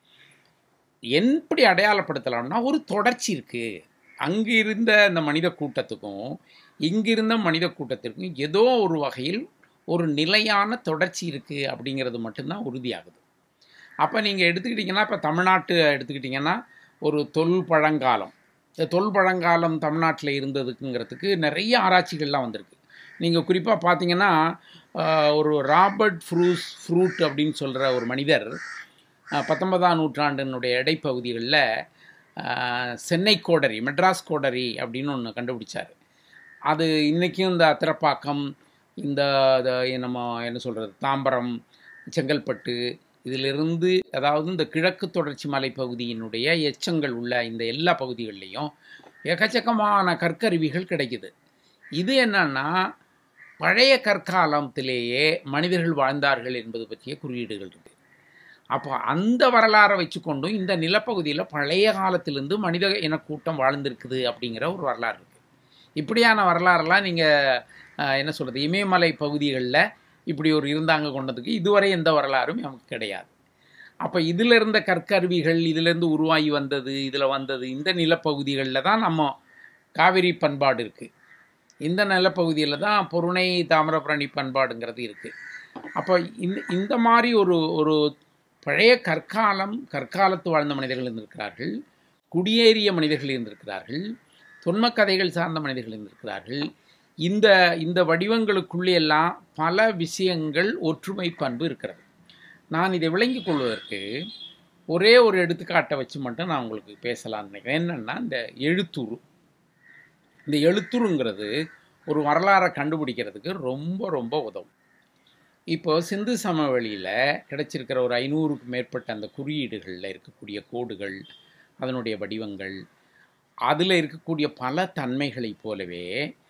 எப்படி அடையாளப்படுத்தலாம்னா ஒரு தொடர்ச்சி இருக்குது அங்கே இருந்த அந்த மனித கூட்டத்துக்கும் இங்கிருந்த மனித கூட்டத்திற்கும் ஏதோ ஒரு வகையில் ஒரு நிலையான தொடர்ச்சி இருக்குது அப்படிங்கிறது மட்டும்தான் உறுதியாகுது அப்போ நீங்கள் எடுத்துக்கிட்டிங்கன்னா இப்போ தமிழ்நாட்டு எடுத்துக்கிட்டிங்கன்னா ஒரு தொல் பழங்காலம் இந்த தொல் பழங்காலம் தமிழ்நாட்டில் இருந்ததுக்குங்கிறதுக்கு நிறைய ஆராய்ச்சிகள்லாம் வந்திருக்கு நீங்கள் குறிப்பாக பார்த்தீங்கன்னா ஆஹ், ஒரு ராபர்ட் ஃப்ரூஸ் ஃப்ரூட் அப்படின்னு சொல்கிற ஒரு மனிதர் ஆஹ், பத்தொன்பதாம் நூற்றாண்டினுடைய இடைப்பகுதிகளில் ஆஹ், சென்னை கோடரி மெட்ராஸ் கோடரி அப்படின்னு ஒன்று கண்டுபிடிச்சார் அது இன்றைக்கும் இந்த அத்திரப்பாக்கம் இந்த இந்த நம்ம என்ன சொல்கிறது தாம்பரம் செங்கல்பட்டு இதிலிருந்து அதாவது இந்த கிழக்கு தொடர்ச்சி மலை பகுதியினுடைய எச்சங்கள் உள்ள இந்த எல்லா பகுதிகள்லையும் எக்கச்சக்கமான கற்கருவிகள் கிடைக்குது இது என்னன்னா பழைய கற்காலத்திலேயே மனிதர்கள் வாழ்ந்தார்கள் என்பது பற்றிய குறியீடுகள் இருக்கு அப்போ அந்த வரலாறை வச்சுக்கொண்டும் இந்த நிலப்பகுதியில் பழைய காலத்திலிருந்து மனித இனக்கூட்டம் வாழ்ந்திருக்குது அப்படிங்கிற ஒரு வரலாறு இருக்கு இப்படியான வரலாறெல்லாம் நீங்கள் என்ன சொல்கிறது இமயமலை பகுதிகளில் இப்படி ஒரு இருந்தாங்க கொண்டதுக்கு இதுவரை எந்த வரலாறும் நமக்கு கிடையாது அப்போ இதில் இருந்த கற்கருவிகள் இதிலிருந்து உருவாகி வந்தது இதில் வந்தது இந்த நிலப்பகுதிகளில் தான் நம்ம காவிரி பண்பாடு இருக்குது இந்த நிலப்பகுதியில் தான் பொருணை தாமிரபரணி பண்பாடுங்கிறது இருக்குது அப்போ இந்த இந்த மாதிரி ஒரு ஒரு பழைய கற்காலம் கற்காலத்து வாழ்ந்த மனிதர்கள் இருந்திருக்கிறார்கள் குடியேறிய மனிதர்கள் இருந்திருக்கிறார்கள் தொன்மக் கதைகள் சார்ந்த மனிதர்கள் இருந்திருக்கிறார்கள் இந்த இந்த வடிவங்களுக்குள்ளே எல்லாம் பல விஷயங்கள் ஒற்றுமை பண்பு இருக்கிறது நான் இதை விளங்கிக் கொள்வதற்கு ஒரே ஒரு எடுத்துக்காட்டை வச்சு மட்டும் நான் உங்களுக்கு பேசலாம்னு நினைக்கிறேன் என்னன்னா இந்த எழுத்துரு இந்த எழுத்துருங்கிறது ஒரு வரலாறை கண்டுபிடிக்கிறதுக்கு ரொம்ப ரொம்ப உதவும் இப்போ சிந்து சமவெளியில் கிடைச்சிருக்கிற ஒரு ஐநூறுக்கு மேற்பட்ட அந்த குறியீடுகளில் இருக்கக்கூடிய கோடுகள் அதனுடைய வடிவங்கள் அதில் இருக்கக்கூடிய பல தன்மைகளைப் போலவே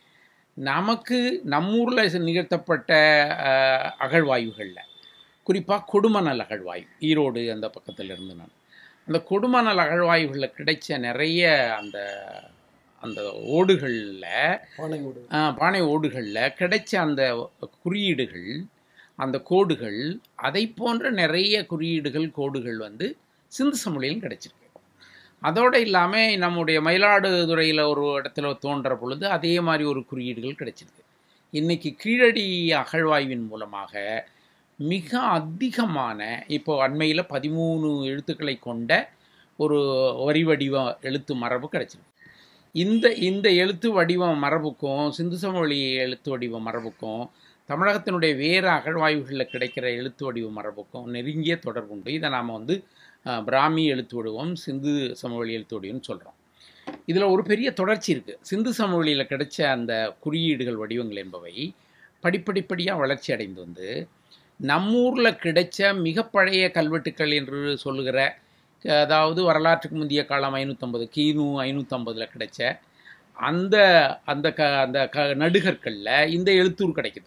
நமக்கு நம்மூரில் நிகழ்த்தப்பட்ட அஹ், அகழ்வாய்வுகளில் குறிப்பாக கொடுமணல் அகழ்வாய்வு ஈரோடு அந்த பக்கத்தில் இருந்து நான் அந்த கொடுமணல் அகழ்வாய்வுகளில் கிடைச்ச நிறைய அந்த அந்த ஓடுகளில் பானையோடு பானை ஓடுகளில் கிடைச்ச அந்த குறியீடுகள் அந்த கோடுகள் அதை போன்ற நிறைய குறியீடுகள் கோடுகள் வந்து சிந்து சமொழியிலும் கிடைச்சிருக்கு அதோடு இல்லாமல் நம்முடைய மயிலாடுதுறையில் ஒரு இடத்துல தோன்ற பொழுது அதே மாதிரி ஒரு குறியீடுகள் கிடைச்சிருக்கு இன்னைக்கு கீழடி அகழ்வாய்வின் மூலமாக மிக அதிகமான இப்போ அண்மையில் பதிமூணு எழுத்துக்களை கொண்ட ஒரு வரி வடிவ எழுத்து மரபு கிடைச்சிருக்கு இந்த இந்த எழுத்து வடிவ மரபுக்கும் சிந்து சமவெளி எழுத்து வடிவ மரபுக்கும் தமிழகத்தினுடைய வேறு அகழ்வாய்வுகளில் கிடைக்கிற எழுத்து வடிவ மரபுக்கும் நெருங்கிய தொடர்புண்டு இதை நாம் வந்து அஹ், பிராமி எழுத்து வடிவம் சிந்து சமவெளி எழுத்து வடிவம்னு சொல்கிறோம் இதில் ஒரு பெரிய தொடர்ச்சி இருக்குது சிந்து சமவெளியில் கிடைச்ச அந்த குறியீடுகள் வடிவங்கள் என்பவை படிப்படிப்படியாக வளர்ச்சி அடைந்து வந்து நம்மூரில் கிடைச்ச மிக பழைய கல்வெட்டுக்கள் என்று சொல்லுகிற அதாவது வரலாற்றுக்கு முந்தைய காலம் ஐநூற்றம்பது கிமு ஐநூற்றம்பதில் கிடைச்ச அந்த அந்த க அந்த க நடுகற்களில் இந்த எழுத்தூர் கிடைக்குது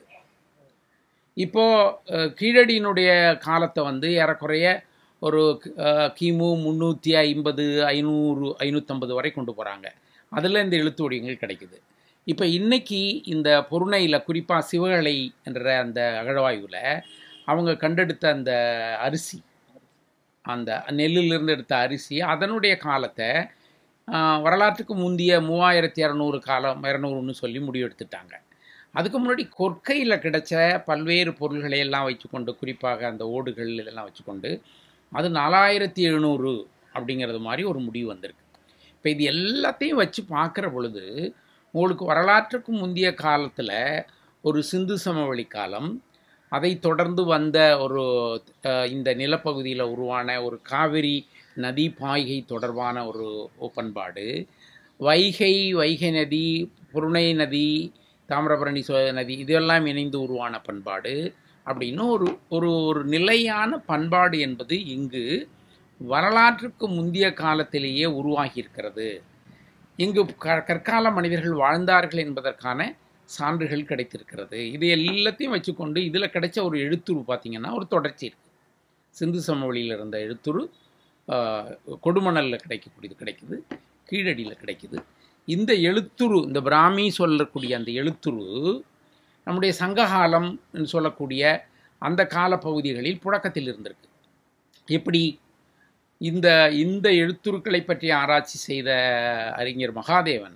இப்போது கீழடியினுடைய காலத்தை வந்து ஏறக்குறைய ஒரு அஹ், கிமு முந்நூற்றி ஐம்பது ஐநூறு ஐநூற்றம்பது வரை கொண்டு போகிறாங்க அதில் இந்த எழுத்து வடிவங்கள் கிடைக்குது இப்போ இன்னைக்கு இந்த பொருணையில் குறிப்பாக சிவகலை என்ற அந்த அகழாய்வில் அவங்க கண்டெடுத்த அந்த அரிசி அந்த நெல்லிலிருந்து எடுத்த அரிசி அதனுடைய காலத்தை ஆஹ், வரலாற்றுக்கு முந்தைய மூவாயிரத்தி இரநூறு காலம் இரநூறுன்னு சொல்லி முடிவெடுத்துட்டாங்க அதுக்கு முன்னாடி கொற்கையில் கிடைச்ச பல்வேறு பொருள்களை எல்லாம் வச்சுக்கொண்டு குறிப்பாக அந்த ஓடுகள் இதெல்லாம் வச்சுக்கொண்டு அது நாலாயிரத்தி எழுநூறு அப்படிங்கிறது மாதிரி ஒரு முடிவு வந்திருக்கு இப்போ இது எல்லாத்தையும் வச்சு பார்க்குற பொழுது உங்களுக்கு வரலாற்றுக்கு முந்தைய காலத்தில் ஒரு சிந்து சமவெளி காலம் அதை தொடர்ந்து வந்த ஒரு அஹ், இந்த நிலப்பகுதியில் உருவான ஒரு காவிரி நதி பாய்கை தொடர்பான ஒரு பண்பாடு வைகை வைகை நதி புருணை நதி தாமிரபரணி சோ நதி இதெல்லாம் இணைந்து உருவான பண்பாடு அப்படின்னு ஒரு ஒரு ஒரு நிலையான பண்பாடு என்பது இங்கு வரலாற்றுக்கு முந்தைய காலத்திலேயே உருவாகி இருக்கிறது இங்கு க கற்கால மனிதர்கள் வாழ்ந்தார்கள் என்பதற்கான சான்றுகள் கிடைத்திருக்கிறது இது எல்லாத்தையும் வச்சுக்கொண்டு இதில் கிடைச்ச ஒரு எழுத்துரு பார்த்தீங்கன்னா ஒரு தொடர்ச்சி இருக்கு சிந்து சமவெளியில் இருந்த எழுத்துரு ஆஹ், கொடுமணலில் கிடைக்கக்கூடியது கிடைக்குது கீழடியில் கிடைக்குது இந்த எழுத்துரு இந்த பிராமி சொல்லக்கூடிய அந்த எழுத்துரு நம்முடைய சங்ககாலம் என்று சொல்லக்கூடிய அந்த காலப்பகுதிகளில் புழக்கத்தில் இருந்திருக்கு எப்படி இந்த இந்த எழுத்துருக்களை பற்றி ஆராய்ச்சி செய்த அறிஞர் மகாதேவன்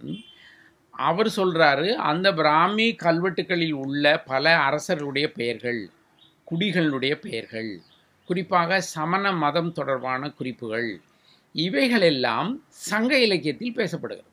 அவர் சொல்றாரு அந்த பிராமி கல்வெட்டுகளில் உள்ள பல அரசர்களுடைய பெயர்கள் குடிகளுடைய பெயர்கள் குறிப்பாக சமண மதம் தொடர்பான குறிப்புகள் இவைகளெல்லாம் சங்க இலக்கியத்தில் பேசப்படுகிறது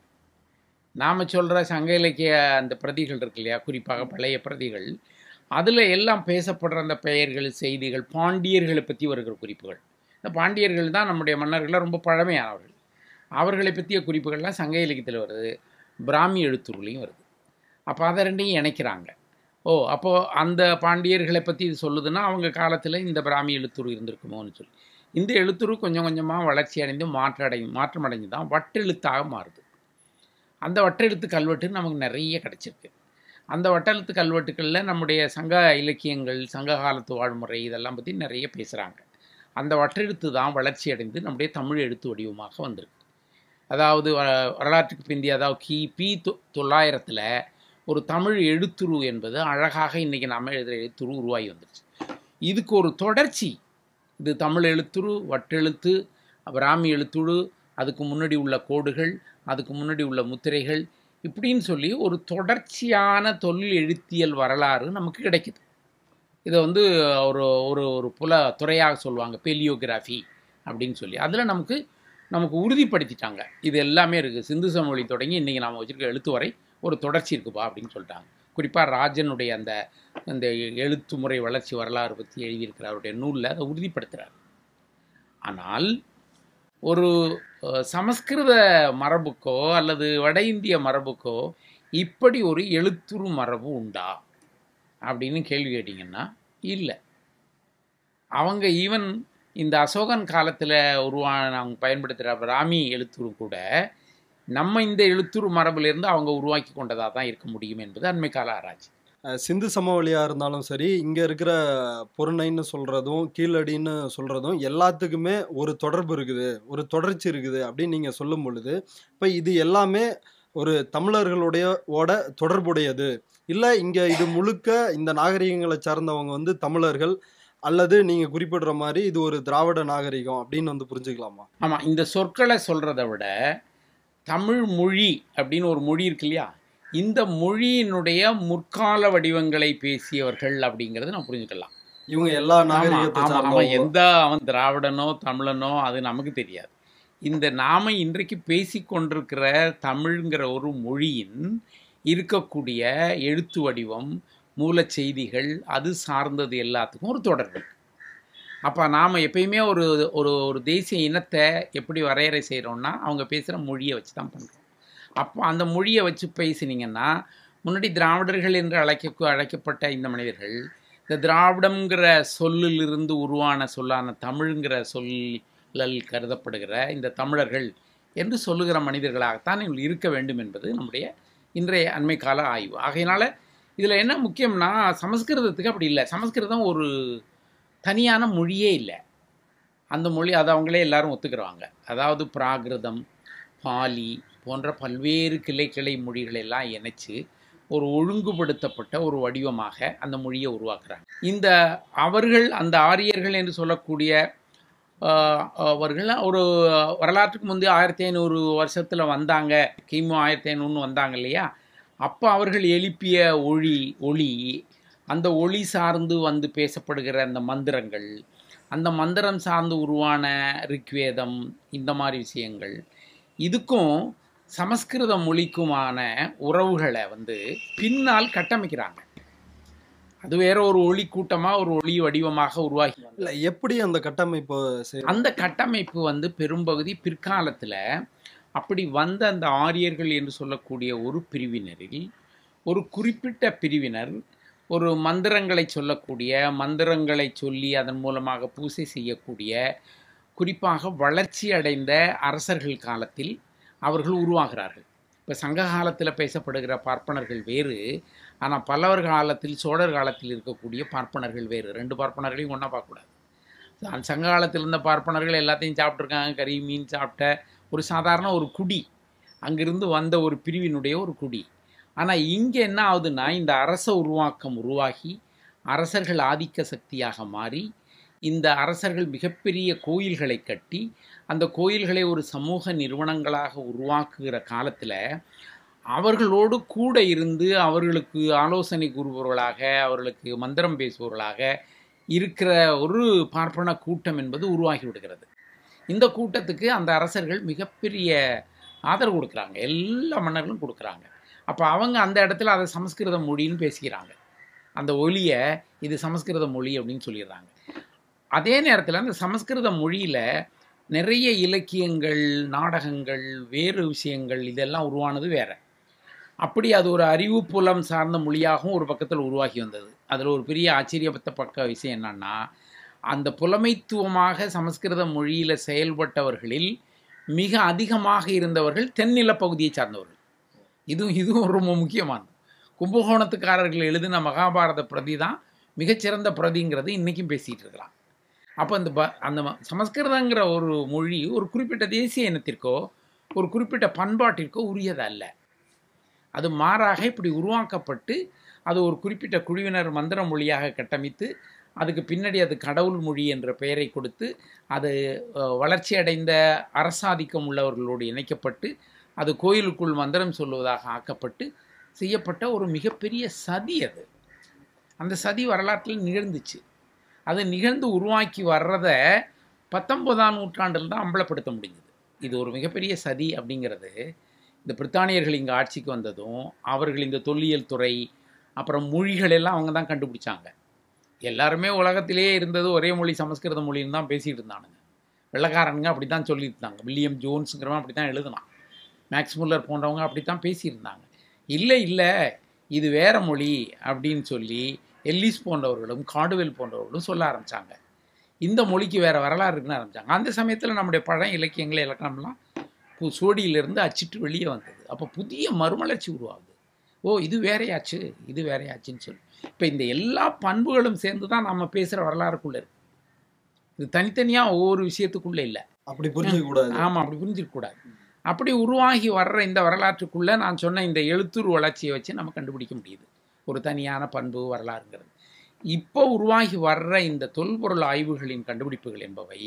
நாம் சொல்கிற சங்க இலக்கிய அந்த பிரதிகள் இருக்கு இல்லையா குறிப்பாக பழைய பிரதிகள் அதில் எல்லாம் பேசப்படுற அந்த பெயர்கள் செய்திகள் பாண்டியர்களை பற்றி வருகிற குறிப்புகள் இந்த பாண்டியர்கள் தான் நம்முடைய மன்னர்களில் ரொம்ப பழமையானவர்கள் அவர்களை பற்றிய குறிப்புகள்லாம் சங்க இலக்கியத்தில் வருது பிராமி எழுத்துருளையும் வருது அப்போ அதை ரெண்டையும் இணைக்கிறாங்க ஓ அப்போது அந்த பாண்டியர்களை பற்றி இது சொல்லுதுன்னா அவங்க காலத்தில் இந்த பிராமி எழுத்துரு இருந்திருக்குமோன்னு சொல்லி இந்த எழுத்துரு கொஞ்சம் கொஞ்சமாக வளர்ச்சி அடைந்து மாற்றடை மாற்றமடைஞ்சு தான் வட்டெழுத்தாக மாறுது அந்த வட்டெழுத்து கல்வெட்டு நமக்கு நிறைய கிடைச்சிருக்கு அந்த வட்டெழுத்து கல்வெட்டுகளில் நம்முடைய சங்க இலக்கியங்கள் சங்க காலத்து வாழ்முறை இதெல்லாம் பற்றி நிறைய பேசுகிறாங்க அந்த வட்டெழுத்து தான் வளர்ச்சி அடைந்து நம்முடைய தமிழ் எழுத்து வடிவமாக வந்திருக்கு அதாவது வ- வரலாற்றுக்கு பிந்தைய அதாவது கிபி தொ- தொள்ளாயிரத்தில் ஒரு தமிழ் எழுத்துரு என்பது அழகாக இன்றைக்கி நம்ம எழுதுகிற எழுத்துரு உருவாகி வந்துருச்சு இதுக்கு ஒரு தொடர்ச்சி இது தமிழ் எழுத்துரு வட்டெழுத்து பிராமி எழுத்துரு அதுக்கு முன்னாடி உள்ள கோடுகள் அதுக்கு முன்னாடி உள்ள முத்திரைகள் இப்படின்னு சொல்லி ஒரு தொடர்ச்சியான தொழில் எழுத்தியல் வரலாறு நமக்கு கிடைக்குது இதை வந்து ஒரு ஒரு ஒரு புல துறையாக சொல்லுவாங்க பெலியோகிராஃபி அப்படின்னு சொல்லி அதில் நமக்கு நமக்கு உறுதிப்படுத்திட்டாங்க இது எல்லாமே இருக்குது சிந்து சமவெளி தொடங்கி இன்றைக்கி நாம் வச்சுருக்க எழுத்து வரை ஒரு தொடர்ச்சி இருக்குப்பா அப்படின்னு சொல்லிட்டாங்க குறிப்பாக ராஜனுடைய அந்த அந்த எழுத்து முறை வளர்ச்சி வரலாறு பற்றி எழுதியிருக்கிற அவருடைய நூலில் அதை உறுதிப்படுத்துகிறார் ஆனால் ஒரு அஹ், சமஸ்கிருத மரபுக்கோ அல்லது வட இந்திய மரபுக்கோ இப்படி ஒரு எழுத்துரு மரபு உண்டா அப்படின்னு கேள்வி கேட்டிங்கன்னா இல்லை அவங்க ஈவன் இந்த அசோகன் காலத்தில் உருவான அவங்க பயன்படுத்துகிற பிராமி எழுத்துரு கூட நம்ம இந்த எழுத்துரு மரபிலிருந்து அவங்க உருவாக்கி கொண்டதாக தான் இருக்க முடியும் என்பது அண்மை கால ஆராய்ச்சி அஹ் சிந்து சமவெளியா இருந்தாலும் சரி இங்க இருக்கிற பொருணைன்னு சொல்றதும் கீழடின்னு சொல்றதும் எல்லாத்துக்குமே ஒரு தொடர்பு இருக்குது ஒரு தொடர்ச்சி இருக்குது அப்படின்னு நீங்க சொல்லும் பொழுது இப்ப இது எல்லாமே ஒரு தமிழர்களுடைய ஓட தொடர்புடையது இல்ல இங்க இது முழுக்க இந்த நாகரிகங்களை சார்ந்தவங்க வந்து தமிழர்கள் அல்லது நீங்க குறிப்பிடுற மாதிரி இது ஒரு திராவிட நாகரிகம் அப்படின்னு வந்து புரிஞ்சுக்கலாமா ஆமாம் இந்த சொற்களை சொல்கிறத விட தமிழ் மொழி அப்படின்னு ஒரு மொழி இருக்கு இல்லையா இந்த மொழியினுடைய முற்கால வடிவங்களை பேசியவர்கள் அப்படிங்கிறது நம்ம புரிஞ்சுக்கலாம் இவங்க எல்லா ஆமா, நாகரிகத்தை ஆமா, அவன் சார்ந்தவங்க எந்த அவன் திராவிடனோ தமிழனோ அது நமக்கு தெரியாது இந்த நாம இன்றைக்கு பேசிக்கொண்டிருக்கிற தமிழ்ங்கிற ஒரு மொழியின் இருக்கக்கூடிய எழுத்து வடிவம் மூலச் செய்திகள் அது சார்ந்தது எல்லாத்துக்கும் ஒரு தொடர்பு அப்போ நாம் எப்பயுமே ஒரு ஒரு ஒரு தேசிய இனத்தை எப்படி வரையறை செய்கிறோம்னா அவங்க பேசுகிற மொழியை வச்சு தான் பண்ணுறோம் அப்போ அந்த மொழியை வச்சு பேசினீங்கன்னா முன்னாடி திராவிடர்கள் என்று அழைக்க அழைக்கப்பட்ட இந்த மனிதர்கள் இந்த திராவிடம்ங்கிற சொல்லிலிருந்து உருவான சொல்லான தமிழ்ங்கிற சொல்லல் கருதப்படுகிற இந்த தமிழர்கள் என்று சொல்லுகிற மனிதர்களாகத்தான் இவர்கள் இருக்க வேண்டும் என்பது நம்முடைய இன்றைய அண்மை கால ஆய்வு ஆகையினால இதில் என்ன முக்கியம்னா சமஸ்கிருதத்துக்கு அப்படி இல்லை சமஸ்கிருதம் ஒரு தனியான மொழியே இல்லை அந்த மொழி அதை அவங்களே எல்லாரும் ஒத்துக்கிறாங்க அதாவது பிராகிருதம் பாலி போன்ற பல்வேறு கிளை கிளை மொழிகளை எல்லாம் இணைச்சு ஒரு ஒழுங்குபடுத்தப்பட்ட ஒரு வடிவமாக அந்த மொழியை உருவாக்குறாங்க இந்த அவர்கள் அந்த ஆரியர்கள் என்று சொல்லக்கூடிய ஆஹ், அவர்கள் ஒரு வரலாற்றுக்கு முந்தைய ஆயிரத்தி ஐநூறு வருஷத்தில் வந்தாங்க கிமு ஆயிரத்தி ஐநூறுன்னு வந்தாங்க இல்லையா அப்போ அவர்கள் எழுப்பிய ஒளி ஒளி அந்த ஒளி சார்ந்து வந்து பேசப்படுகிற அந்த மந்திரங்கள் அந்த மந்திரம் சார்ந்து உருவான ரிக்வேதம் இந்த மாதிரி விஷயங்கள் இதுக்கும் சமஸ்கிருத மொழிக்குமான உறவுகளை வந்து பின்னால் கட்டமைக்கிறாங்க அது வேற ஒரு ஒளி கூட்டமாக ஒரு ஒளி வடிவமாக உருவாகி இல்ல எப்படி அந்த கட்டமைப்பு செய்- அந்த கட்டமைப்பு வந்து பெரும்பகுதி பிற்காலத்தில் அப்படி வந்த அந்த ஆரியர்கள் என்று சொல்லக்கூடிய ஒரு பிரிவினரில் ஒரு குறிப்பிட்ட பிரிவினர் ஒரு மந்திரங்களை சொல்லக்கூடிய மந்திரங்களை சொல்லி அதன் மூலமாக பூசை செய்யக்கூடிய குறிப்பாக வளர்ச்சி அடைந்த அரசர்கள் காலத்தில் அவர்கள் உருவாகிறார்கள் இப்போ சங்க காலத்தில் பேசப்படுகிற பார்ப்பனர்கள் வேறு ஆனால் பல்லவர் காலத்தில் சோழர் காலத்தில் இருக்கக்கூடிய பார்ப்பனர்கள் வேறு ரெண்டு பார்ப்பனர்களையும் ஒன்றா பார்க்கக்கூடாது அந்த சங்க காலத்தில் இருந்த பார்ப்பனர்கள் எல்லாத்தையும் சாப்பிட்ருக்காங்க கறி மீன் சாப்பிட்ட ஒரு சாதாரண ஒரு குடி அங்கிருந்து வந்த ஒரு பிரிவினுடைய ஒரு குடி ஆனால் இங்கே என்ன ஆகுதுன்னா இந்த அரச உருவாக்கம் உருவாகி அரசர்கள் ஆதிக்க சக்தியாக மாறி இந்த அரசர்கள் மிகப்பெரிய கோயில்களை கட்டி அந்த கோயில்களை ஒரு சமூக நிறுவனங்களாக உருவாக்குகிற காலத்தில் அவர்களோடு கூட இருந்து அவர்களுக்கு ஆலோசனை கூறுபவர்களாக அவர்களுக்கு மந்திரம் பேசுபவர்களாக இருக்கிற ஒரு பார்ப்பன கூட்டம் என்பது உருவாகி விடுகிறது இந்த கூட்டத்துக்கு அந்த அரசர்கள் மிகப்பெரிய ஆதரவு கொடுக்குறாங்க எல்லா மன்னர்களும் கொடுக்குறாங்க அப்போ அவங்க அந்த இடத்துல அதை சமஸ்கிருத மொழின்னு பேசிக்கிறாங்க அந்த ஒலியை இது சமஸ்கிருத மொழி அப்படின்னு சொல்லிடுறாங்க அதே நேரத்தில் அந்த சமஸ்கிருத மொழியில் நிறைய இலக்கியங்கள் நாடகங்கள் வேறு விஷயங்கள் இதெல்லாம் உருவானது வேற அப்படி அது ஒரு அறிவு புலம் சார்ந்த மொழியாகவும் ஒரு பக்கத்தில் உருவாகி வந்தது அதில் ஒரு பெரிய ஆச்சரியப்பட்ட பக்க விஷயம் என்னன்னா அந்த புலமைத்துவமாக சமஸ்கிருத மொழியில் செயல்பட்டவர்களில் மிக அதிகமாக இருந்தவர்கள் தென்னில பகுதியை சார்ந்தவர்கள் இதுவும் இதுவும் ரொம்ப முக்கியமானது கும்பகோணத்துக்காரர்கள் எழுதின மகாபாரத பிரதி தான் மிகச்சிறந்த பிரதிங்கிறது இன்றைக்கும் பேசிகிட்டு இருக்கிறான் அப்போ அந்த ப அந்த ம- சமஸ்கிருதங்கிற ஒரு மொழி ஒரு குறிப்பிட்ட தேசிய இனத்திற்கோ ஒரு குறிப்பிட்ட பண்பாட்டிற்கோ உரியதல்ல அது மாறாக இப்படி உருவாக்கப்பட்டு அது ஒரு குறிப்பிட்ட குழுவினர் மந்திர மொழியாக கட்டமைத்து அதுக்கு பின்னாடி அது கடவுள் மொழி என்ற பெயரை கொடுத்து அது அஹ், வளர்ச்சி அடைந்த அரசாதிக்கம் உள்ளவர்களோடு இணைக்கப்பட்டு அது கோயிலுக்குள் மந்திரம் சொல்லுவதாக ஆக்கப்பட்டு செய்யப்பட்ட ஒரு மிகப்பெரிய சதி அது அந்த சதி வரலாற்றில் நிகழ்ந்துச்சு அது நிகழ்ந்து உருவாக்கி வர்றத பத்தொன்பதாம் நூற்றாண்டில் தான் அம்பலப்படுத்த முடிஞ்சது இது ஒரு மிகப்பெரிய சதி அப்படிங்கிறது இந்த பிரித்தானியர்கள் இங்கே ஆட்சிக்கு வந்ததும் அவர்கள் இந்த தொல்லியல் துறை அப்புறம் மொழிகள் எல்லாம் அவங்க தான் கண்டுபிடிச்சாங்க எல்லாருமே உலகத்திலேயே இருந்தது ஒரே மொழி சமஸ்கிருத மொழின்னு தான் பேசிகிட்டு இருந்தானுங்க வெள்ளக்காரனுங்க அப்படி தான் சொல்லியிருந்தாங்க வில்லியம் ஜோன்ஸுங்கிறவன் அப்படி தான் எழுதுனான் மேக்ஸ் முல்லர் போன்றவங்க அப்படி தான் பேசியிருந்தாங்க இல்லை இல்லை இது வேற மொழி அப்படின்னு சொல்லி எல்லிஸ் போன்றவர்களும் காடுவெல் போன்றவர்களும் சொல்ல ஆரம்பித்தாங்க இந்த மொழிக்கு வேற வரலாறு இருக்குன்னு ஆரம்பித்தாங்க அந்த சமயத்தில் நம்முடைய பழ இலக்கியங்கள் இலக்கணம்லாம் பு சோடியிலிருந்து அச்சிட்டு வெளியே வந்தது அப்போ புதிய மறுமலர்ச்சி உருவாகுது ஓ இது வேறையாச்சு இது வேறையாச்சுன்னு சொல்லி இப்போ இந்த எல்லா பண்புகளும் சேர்ந்து தான் நம்ம பேசுகிற வரலாறுக்குள்ளே இருக்கு இது தனித்தனியாக ஒவ்வொரு விஷயத்துக்குள்ளே இல்லை அப்படி புரிஞ்சுக்க கூடாது ஆமாம் அப்படி புரிஞ்சிருக்கக்கூடாது அப்படி உருவாகி வர்ற இந்த வரலாற்றுக்குள்ளே நான் சொன்ன இந்த எழுத்துரு வளர்ச்சியை வச்சு நம்ம கண்டுபிடிக்க முடியுது ஒரு தனியான பண்பு வரலாறுங்கிறது இப்போ உருவாகி வர்ற இந்த தொல்பொருள் ஆய்வுகளின் கண்டுபிடிப்புகள் என்பவை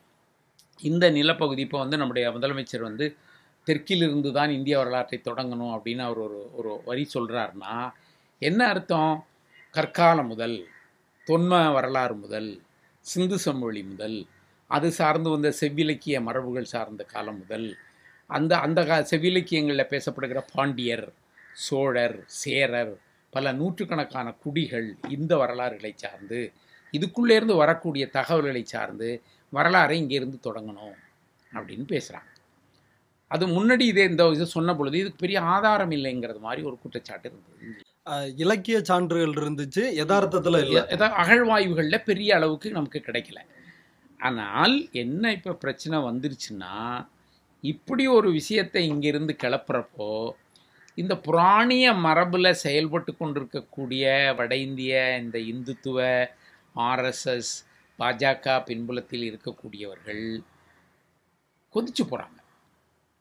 இந்த நிலப்பகுதி இப்போ வந்து நம்முடைய முதலமைச்சர் வந்து தெற்கிலிருந்து தான் இந்திய வரலாற்றை தொடங்கணும் அப்படின்னு அவர் ஒரு ஒரு வரி சொல்கிறாருன்னா என்ன அர்த்தம் கற்காலம் முதல் தொன்ம வரலாறு முதல் சிந்து சமவெளி முதல் அது சார்ந்து வந்த செவ்விலக்கிய மரபுகள் சார்ந்த காலம் முதல் அந்த அந்த கா செவ்விலக்கியங்களில் பேசப்படுகிற பாண்டியர் சோழர் சேரர் பல நூற்றுக்கணக்கான குடிகள் இந்த வரலாறுகளை சார்ந்து இதுக்குள்ளேருந்து வரக்கூடிய தகவல்களை சார்ந்து வரலாறை இங்கேருந்து தொடங்கணும் அப்படின்னு பேசுகிறாங்க அது முன்னாடி இதே இந்த இது சொன்ன பொழுது இதுக்கு பெரிய ஆதாரம் இல்லைங்கிறது மாதிரி ஒரு குற்றச்சாட்டு இருந்தது அஹ், இலக்கிய சான்றுகள் இருந்துச்சு யதார்த்தத்துல இல்ல ஏதாவது அகழ்வாய்வுகளில் பெரிய அளவுக்கு நமக்கு கிடைக்கல ஆனால் என்ன இப்போ பிரச்சனை வந்துருச்சுன்னா இப்படி ஒரு விஷயத்தை இங்கிருந்து கிளப்புறப்போ இந்த புராணிய மரபில் செயல்பட்டு கொண்டிருக்கக்கூடிய வட இந்திய இந்த இந்துத்துவ ஆர்எஸ்எஸ் பாஜக பின்புலத்தில் இருக்கக்கூடியவர்கள் கொதிச்சு போகிறாங்க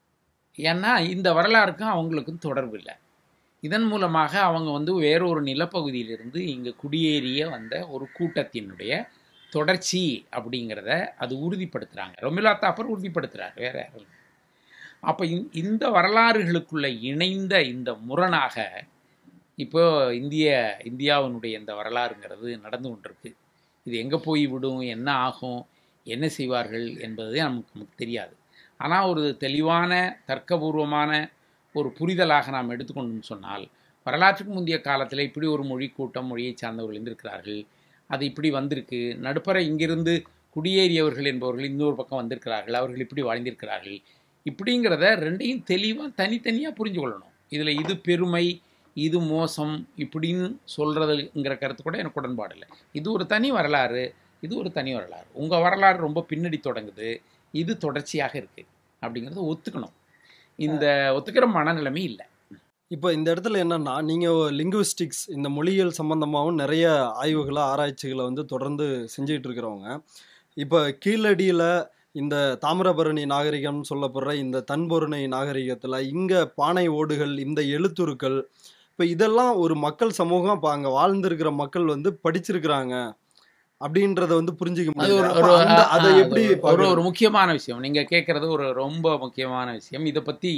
ஏன்னா இந்த வரலாறுக்கும் அவங்களுக்கும் தொடர்பு இல்லை இதன் மூலமாக அவங்க வந்து வேறொரு நிலப்பகுதியிலிருந்து இங்கே குடியேறிய வந்த ஒரு கூட்டத்தினுடைய தொடர்ச்சி அப்படிங்கிறத அது உறுதிப்படுத்துகிறாங்க ரொமிலா தாப்பர் உறுதிப்படுத்துகிறார் வேற யாரும் இல்ல. அப்போ இந்த வரலாறுகளுக்குள்ள இணைந்த இந்த முரணாக இப்போ இந்திய இந்தியாவினுடைய இந்த வரலாறுங்கிறது நடந்து கொண்டிருக்கு இது எங்கே போய் விடும் என்ன ஆகும் என்ன செய்வார்கள் என்பது நமக்கு நமக்கு தெரியாது ஆனால் ஒரு தெளிவான தர்க்கபூர்வமான ஒரு புரிதலாக நாம் எடுத்துக்கொண்டோம்னு சொன்னால் வரலாற்றுக்கு முந்தைய காலத்தில் இப்படி ஒரு மொழி கூட்டம் மொழியை சார்ந்தவர்கள் இருந்திருக்கிறார்கள் அது இப்படி வந்திருக்கு நடுப்பற இங்கிருந்து குடியேறியவர்கள் என்பவர்கள் இன்னொரு பக்கம் வந்திருக்கிறார்கள் அவர்கள் இப்படி வாழ்ந்திருக்கிறார்கள் இப்படிங்கிறத ரெண்டையும் தெளிவாக தனித்தனியாக புரிஞ்சு கொள்ளணும் இதில் இது பெருமை இது மோசம் இப்படின்னு சொல்கிறதுங்கிற கருத்து கூட எனக்கு உடன்பாடு இல்லை இது ஒரு தனி வரலாறு இது ஒரு தனி வரலாறு உங்கள் வரலாறு ரொம்ப பின்னாடி தொடங்குது இது தொடர்ச்சியாக இருக்குது அப்படிங்கிறத ஒத்துக்கணும் இந்த ஒத்துக்கிற மனநிலைமை இல்லை இப்போ இந்த இடத்துல என்னன்னா நீங்கள் லிங்குவிஸ்டிக்ஸ் இந்த மொழியியல் சம்பந்தமாகவும் நிறைய ஆய்வுகளை ஆராய்ச்சிகளை வந்து தொடர்ந்து செஞ்சுக்கிட்டு இருக்கிறவங்க இப்போ கீழடியில் இந்த தாமிரபரணி நாகரிகம்னு சொல்லப்படுற இந்த தன்பொருணை நாகரிகத்தில் இங்கே பானை ஓடுகள் இந்த எழுத்துருக்கள் இப்போ இதெல்லாம் ஒரு மக்கள் சமூகம் இப்போ அங்கே வாழ்ந்திருக்கிற மக்கள் வந்து படிச்சிருக்கிறாங்க அப்படின்றத வந்து புரிஞ்சுக்க அது முடியும் ஒரு அப்ப ஒரு அந்த- ஆ, அதை ஆ, எப்படி அது ஒரு பார்க்கறது? ஒரு முக்கியமான விஷயம் நீங்கள் கேட்குறது ஒரு ரொம்ப முக்கியமான விஷயம் இதை பற்றி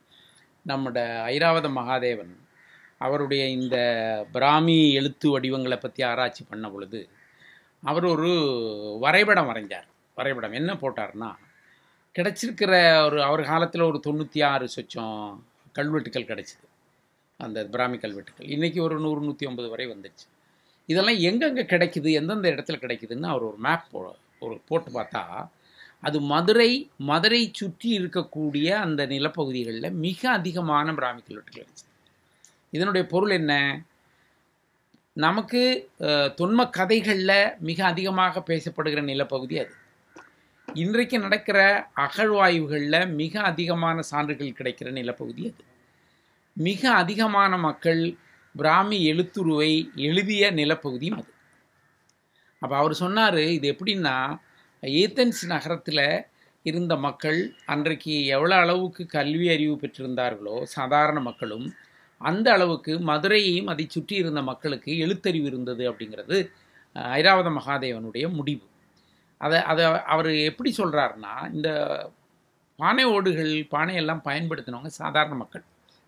நம்மட ஐராவத மகாதேவன் அவருடைய இந்த பிராமி எழுத்து வடிவங்களை பற்றி ஆராய்ச்சி பண்ண பொழுது அவர் ஒரு வரைபடம் வரைஞ்சார் வரைபடம் என்ன போட்டார்னா கிடைச்சிருக்கிற ஒரு அவர் காலத்தில் ஒரு தொண்ணூற்றி ஆறு சொச்சம் கல்வெட்டுக்கள் கிடைச்சிது அந்த பிராமி கல்வெட்டுக்கள் இன்றைக்கி ஒரு நூறு நூற்றி ஐம்பது வரை வந்துடுச்சு இதெல்லாம் எங்கெங்கே கிடைக்குது எந்தெந்த இடத்துல கிடைக்குதுன்னு அவர் ஒரு மேப் போ ஒரு போட்டு பார்த்தா அது மதுரை மதுரை சுற்றி இருக்கக்கூடிய அந்த நிலப்பகுதிகளில் மிக அதிகமான பிராமி கல்வெட்டுகள் கிடைச்சிது இதனுடைய பொருள் என்ன நமக்கு அஹ், தொன்ம கதைகளில் மிக அதிகமாக பேசப்படுகிற நிலப்பகுதி அது இன்றைக்கு நடக்கிற அகழ்வாய்வுகளில் மிக அதிகமான சான்றுகள் கிடைக்கிற நிலப்பகுதி அது மிக அதிகமான மக்கள் பிராமி எழுத்துருவை எழுதிய நிலப்பகுதியும் அது அப்போ அவர் சொன்னார் இது எப்படின்னா ஏத்தன்ஸ் நகரத்தில் இருந்த மக்கள் அன்றைக்கு எவ்வளோ அளவுக்கு கல்வி அறிவு பெற்றிருந்தார்களோ சாதாரண மக்களும் அந்த அளவுக்கு மதுரையையும் அதை சுற்றி இருந்த மக்களுக்கு எழுத்தறிவு இருந்தது அப்படிங்கிறது அஹ், ஐராவத மகாதேவனுடைய முடிவு அதை அதை அவர் எப்படி சொல்கிறாருன்னா இந்த பானை ஓடுகள் பானையெல்லாம் பயன்படுத்தினவங்க சாதாரண மக்கள்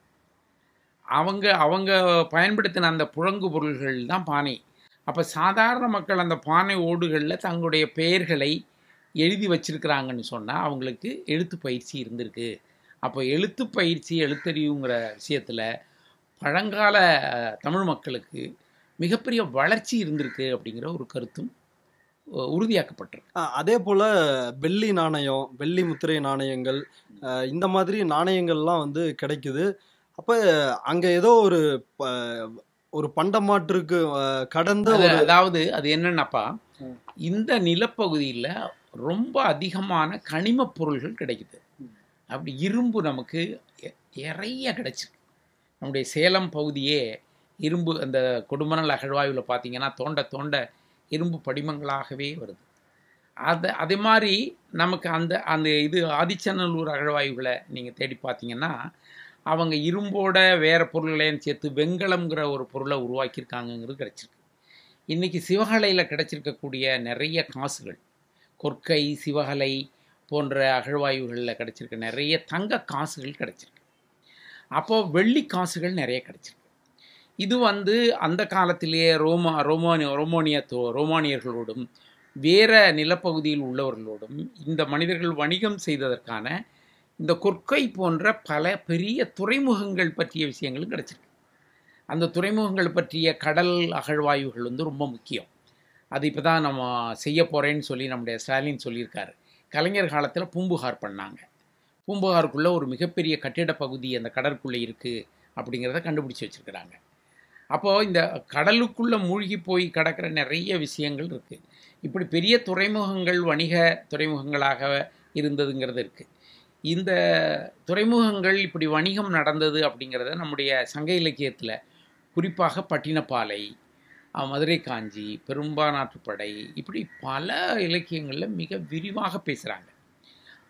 அவங்க அவங்க பயன்படுத்தின அந்த புழங்கு பொருள்கள் தான் பானை அப்போ சாதாரண மக்கள் அந்த பானை ஓடுகளில் தங்களுடைய பெயர்களை எழுதி வச்சிருக்கிறாங்கன்னு சொன்னால் அவங்களுக்கு எழுத்து பயிற்சி இருந்திருக்கு அப்போ எழுத்து பயிற்சி எழுத்தறிவுங்கிற விஷயத்தில் பழங்கால அஹ், தமிழ் மக்களுக்கு மிகப்பெரிய வளர்ச்சி இருந்திருக்கு அப்படிங்கிற ஒரு கருத்தும் அஹ், உறுதியாக்கப்பட்டிருக்கு ஆ, அதே போல வெள்ளி நாணயம் வெள்ளி முத்திரை நாணயங்கள் அஹ், இந்த மாதிரி நாணயங்கள்லாம் வந்து கிடைக்குது அப்ப அங்க ஏதோ ஒரு ப- ஒரு பண்டமாற்றுக்கு அஹ், கடந்த அது- ஒரு அதாவது அது என்னன்னாப்பா ம். இந்த நிலப்பகுதியில் ரொம்ப அதிகமான கனிமப் பொருள்கள் கிடைக்குது அப்படி இரும்பு நமக்கு எ- நிறைய கிடைச்சிருக்கு நம்முடைய சேலம் பகுதியே இரும்பு அந்த கொடுமணல் அகழ்வாய்வில் பார்த்தீங்கன்னா தோண்ட தோண்ட இரும்பு படிமங்களாகவே வருது அது அதே மாதிரி நமக்கு அந்த அந்த இது ஆதிச்சநல்லூர் அகழ்வாய்வுகளை நீங்கள் தேடி பார்த்தீங்கன்னா அவங்க இரும்போட வேறு பொருள்களையும் சேர்த்து வெண்கலம்ங்கிற ஒரு பொருளை உருவாக்கியிருக்காங்கங்கிறது கிடச்சிருக்கு இன்றைக்கி சிவகலையில் கிடைச்சிருக்கக்கூடிய நிறைய காசுகள் கொற்கை சிவகலை போன்ற அகழ்வாய்வுகளில் கிடைச்சிருக்க நிறைய தங்க காசுகள் கிடைச்சிருக்கு அப்போது வெள்ளி காசுகள் நிறைய கிடைச்சிருக்கு இது வந்து அந்த காலத்திலேயே ரோமா ரோமானி ரோமானியத்தோ ரோமானியர்களோடும் வேற நிலப்பகுதியில் உள்ளவர்களோடும் இந்த மனிதர்கள் வணிகம் செய்ததற்கான இந்த கொற்கை போன்ற பல பெரிய துறைமுகங்கள் பற்றிய விஷயங்களும் கிடைச்சிருக்கு அந்த துறைமுகங்கள் பற்றிய கடல் அகழ்வாய்வுகள் வந்து ரொம்ப முக்கியம் அது இப்போ தான் நம்ம செய்ய போகிறேன்னு சொல்லி நம்முடைய ஸ்டாலின் சொல்லியிருக்காரு கலைஞர் காலத்தில் பூம்புகார் பண்ணாங்க பூம்புகாருக்குள்ளே ஒரு மிகப்பெரிய கட்டிட பகுதி அந்த கடற்குள்ளே இருக்குது அப்படிங்கிறத கண்டுபிடிச்சி வச்சுருக்கிறாங்க அப்போது இந்த கடலுக்குள்ளே மூழ்கி போய் கிடக்கிற நிறைய விஷயங்கள் இருக்குது இப்படி பெரிய துறைமுகங்கள் வணிக துறைமுகங்களாக இருந்ததுங்கிறது இருக்குது இந்த துறைமுகங்கள் இப்படி வணிகம் நடந்தது அப்படிங்கிறத நம்முடைய சங்க இலக்கியத்தில் குறிப்பாக பட்டினப்பாலை அஹ், மதுரை காஞ்சி பெரும்பானாற்றுப்படை இப்படி பல இலக்கியங்களில் மிக விரிவாக பேசுகிறாங்க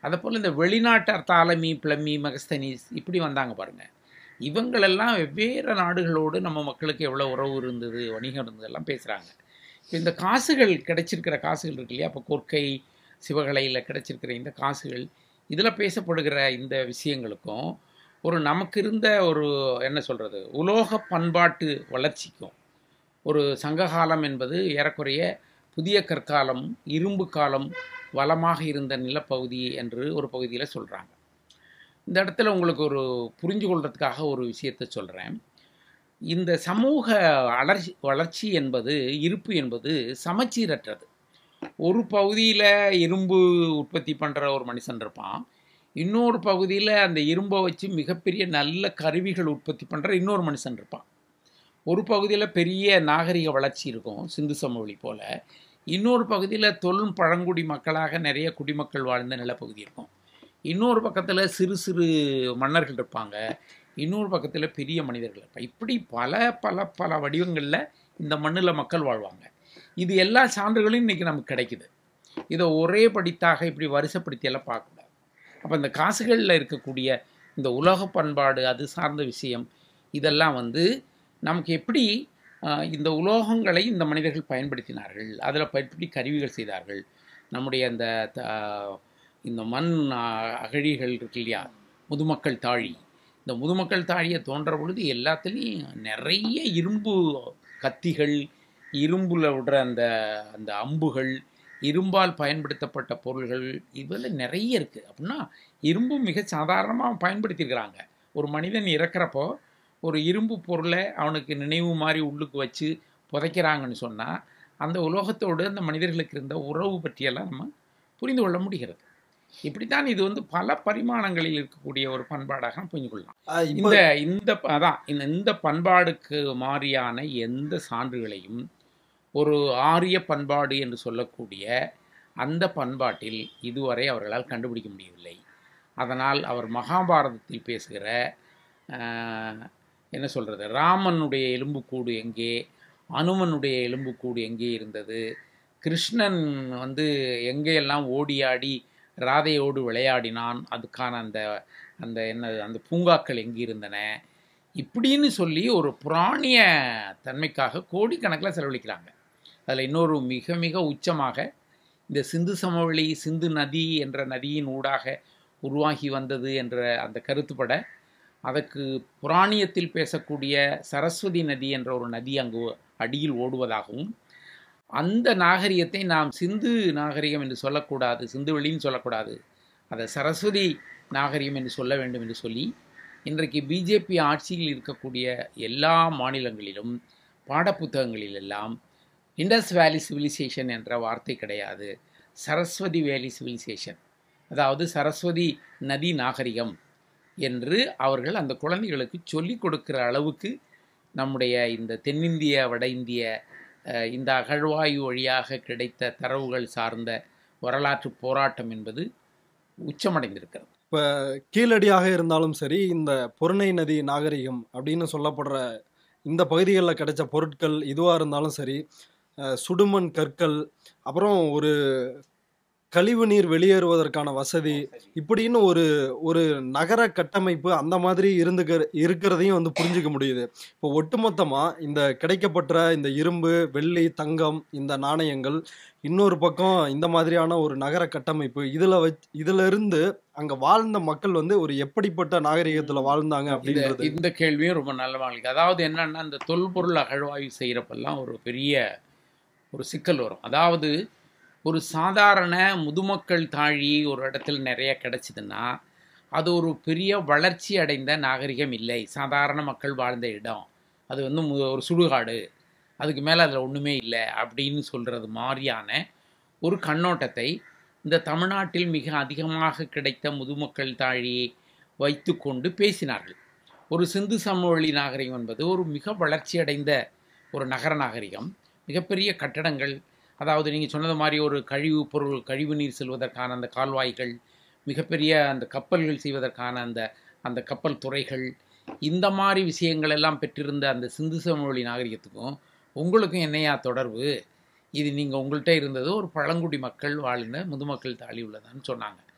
அதை போல் இந்த வெளிநாட்டார் தாலமி பிளமி மெகஸ்தனிஸ் இப்படி வந்தாங்க பாருங்க இவங்களெல்லாம் வெவ்வேறு நாடுகளோடு நம்ம மக்களுக்கு எவ்வளோ உறவு இருந்தது வணிகம் இருந்தது எல்லாம் பேசுகிறாங்க இப்போ இந்த காசுகள் கிடைச்சிருக்கிற காசுகள் இருக்கு இல்லையா இப்போ கொற்கை சிவகலையில் கிடைச்சிருக்கிற இந்த காசுகள் இதில் பேசப்படுகிற இந்த விஷயங்களுக்கும் ஒரு நமக்கு இருந்த ஒரு என்ன சொல்கிறது உலோக பண்பாட்டு வளர்ச்சிக்கும் ஒரு சங்ககாலம் என்பது ஏறக்குறைய புதிய கற்காலம் இரும்பு காலம் வளமாக இருந்த நிலப்பகுதி என்று ஒரு பகுதியில் சொல்கிறாங்க இந்த இடத்துல உங்களுக்கு ஒரு புரிஞ்சு கொள்றதுக்காக ஒரு விஷயத்தை சொல்கிறேன் இந்த சமூக வளர்ச்சி வளர்ச்சி என்பது இருப்பு என்பது சமச்சீரற்றது ஒரு பகுதியில் இரும்பு உற்பத்தி பண்ணுற ஒரு மனுஷன் இருப்பான் இன்னொரு பகுதியில் அந்த இரும்பை வச்சு மிகப்பெரிய நல்ல கருவிகள் உற்பத்தி பண்ணுற இன்னொரு மனுஷன் இருப்பான் ஒரு பகுதியில் பெரிய நாகரிக வளர்ச்சி இருக்கும் சிந்து சமவெளி போல் இன்னொரு பகுதியில் தொல்லும் பழங்குடி மக்களாக நிறைய குடிமக்கள் வாழ்ந்த நிலப்பகுதி இருக்கும் இன்னொரு பக்கத்தில் சிறு சிறு மன்னர்கள் இருப்பாங்க இன்னொரு பக்கத்தில் பெரிய மனிதர்கள் இருப்பாங்க இப்படி பல பல பல வடிவங்களில் இந்த மண்ணில் மக்கள் வாழ்வாங்க இது எல்லா சான்றுகளும் இன்றைக்கி நமக்கு கிடைக்குது இதை ஒரே படித்தாக இப்படி வரிசைப்படுத்தியெல்லாம் பார்க்கக்கூடாது அப்போ இந்த காசுகளில் இருக்கக்கூடிய இந்த உலக பண்பாடு அது சார்ந்த விஷயம் இதெல்லாம் வந்து நமக்கு எப்படி ஆஹ், இந்த உலோகங்களை இந்த மனிதர்கள் பயன்படுத்தினார்கள் அதில் எப்படி கருவிகள் செய்தார்கள் நம்முடைய அந்த த- இந்த மண் ஆஹ், அகழிகள் இருக்கு இல்லையா முதுமக்கள் தாழி இந்த முதுமக்கள் தாழியை தோன்ற பொழுது எல்லாத்துலேயும் நிறைய இரும்பு கத்திகள் இரும்புல விடுற அந்த அந்த அம்புகள் இரும்பால் பயன்படுத்தப்பட்ட பொருள்கள் இதில் நிறைய இருக்குது அப்படின்னா இரும்பு மிக சாதாரணமாக பயன்படுத்தியிருக்கிறாங்க ஒரு மனிதன் இறக்குறப்போ ஒரு இரும்பு பொருளை அவனுக்கு நினைவு மாதிரி உள்ளுக்கு வச்சு புதைக்கிறாங்கன்னு சொன்னால் அந்த உலோகத்தோடு அந்த மனிதர்களுக்கு இருந்த உறவு பற்றியெல்லாம் நம்ம புரிந்து கொள்ள முடிகிறது இப்படித்தான் இது வந்து பல பரிமாணங்களில் இருக்கக்கூடிய ஒரு பண்பாடாக புரிந்து கொள்ளலாம் ஆஹ் இப்ப இந்த இந்த அதான் இந்த இந்த பண்பாடுக்கு மாறியான எந்த சான்றுகளையும் ஒரு ஆரிய பண்பாடு என்று சொல்லக்கூடிய அந்த பண்பாட்டில் இதுவரை அவர்களால் கண்டுபிடிக்க முடியவில்லை அதனால் அவர் மகாபாரதத்தில் பேசுகிற ஆஹ், என்ன சொல்கிறது ராமனுடைய எலும்புக்கூடு எங்கே அனுமனுடைய எலும்புக்கூடு எங்கே இருந்தது கிருஷ்ணன் வந்து எங்கேயெல்லாம் ஓடியாடி ராதையோடு விளையாடினான் அதுக்கான அந்த அந்த என்ன அந்த பூங்காக்கள் எங்கே இருந்தன இப்படின்னு சொல்லி ஒரு புராணிய தன்மைக்காக கோடிக்கணக்கில் செலவழிக்கிறாங்க அதில் இன்னொரு மிக மிக உச்சமாக இந்த சிந்து சமவெளி சிந்து நதி என்ற நதியின் ஊடாக உருவாகி வந்தது என்ற அந்த கருத்துப்பட அதற்கு புராணியத்தில் பேசக்கூடிய சரஸ்வதி நதி என்ற ஒரு நதி அங்கு அடியில் ஓடுவதாகவும் அந்த நாகரிகத்தை நாம் சிந்து நாகரிகம் என்று சொல்லக்கூடாது சிந்து வெளின்னு சொல்லக்கூடாது அதை சரஸ்வதி நாகரிகம் என்று சொல்ல வேண்டும் என்று சொல்லி இன்றைக்கு பிஜேபி ஆட்சியில் இருக்கக்கூடிய எல்லா மாநிலங்களிலும் பாடப்புத்தகங்களிலெல்லாம் இண்டஸ் வேலி சிவிலைசேஷன் என்ற வார்த்தை கிடையாது சரஸ்வதி வேலி சிவிலைசேஷன் அதாவது சரஸ்வதி நதி நாகரிகம் என்று அவர்கள் அந்த குழந்தைகளுக்கு சொல்லிக் கொடுக்கிற அளவுக்கு நம்முடைய இந்த தென்னிந்திய வட இந்திய அஹ், இந்த அகழ்வாயு வழியாக கிடைத்த தரவுகள் சார்ந்த வரலாற்று போராட்டம் என்பது உச்சமடைந்திருக்கிறது கீழடியாக இருந்தாலும் சரி இந்த பொருணை நதி நாகரிகம் அப்படின்னு சொல்லப்படுற இந்த பகுதிகளில் கிடைச்ச பொருட்கள் இதுவாக இருந்தாலும் சரி அஹ், சுடுமண் கற்கள் அப்புறம் ஒரு கழிவு நீர் வெளியேறுவதற்கான வசதி இப்படின்னு ஒரு ஒரு நகர கட்டமைப்பு அந்த மாதிரி இருந்துக்க இருக்கிறதையும் வந்து புரிஞ்சுக்க முடியுது இப்போ ஒட்டுமொத்தமாக இந்த கிடைக்கப்பட்ட இந்த இரும்பு வெள்ளி தங்கம் இந்த நாணயங்கள் இன்னொரு பக்கம் இந்த மாதிரியான ஒரு நகர கட்டமைப்பு இதில் வச் இதுல இருந்து அங்கே வாழ்ந்த மக்கள் வந்து ஒரு எப்படிப்பட்ட நாகரிகத்தில் வாழ்ந்தாங்க இந்த அப்படின்றது இந்த கேள்வியும் ரொம்ப நல்ல வாழ்க்கை அதாவது என்னன்னா இந்த தொல்பொருள் அகழ்வாய்வு செய்கிறப்பெல்லாம் ஒரு பெரிய ஒரு சிக்கல் வரும் அதாவது ஒரு சாதாரண முதுமக்கள் தாழி ஒரு இடத்துல நிறைய கிடைச்சிதுன்னா அது ஒரு பெரிய வளர்ச்சி அடைந்த நாகரிகம் இல்லை சாதாரண மக்கள் வாழ்ந்த இடம் அது வந்து மு- ஒரு சுடுகாடு அதுக்கு மேலே அதில் ஒன்றுமே இல்லை அப்படின்னு சொல்கிறது மாதிரியான ஒரு கண்ணோட்டத்தை இந்த தமிழ்நாட்டில் மிக அதிகமாக கிடைத்த முதுமக்கள் தாழியை வைத்துக்கொண்டு பேசினார்கள் ஒரு சிந்து சமவெளி நாகரிகம் என்பது ஒரு மிக வளர்ச்சி அடைந்த ஒரு நகர நாகரிகம் மிகப்பெரிய கட்டடங்கள் அதாவது நீங்கள் சொன்னது மாதிரி ஒரு கழிவு பொருள் கழிவு நீர் செல்வதற்கான அந்த கால்வாய்கள் மிகப்பெரிய அந்த கப்பல்கள் செய்வதற்கான அந்த அந்த கப்பல் துறைகள் இந்த மாதிரி விஷயங்கள் எல்லாம் பெற்றிருந்த அந்த சிந்து சமவெளி நாகரிகத்துக்கும் உங்களுக்கும் என்னையா தொடர்பு இது நீங்கள் உங்கள்கிட்ட இருந்தது ஒரு பழங்குடி மக்கள் வாழ்ந்த முதுமக்கள் தாழி உள்ளதான்னு சொன்னாங்க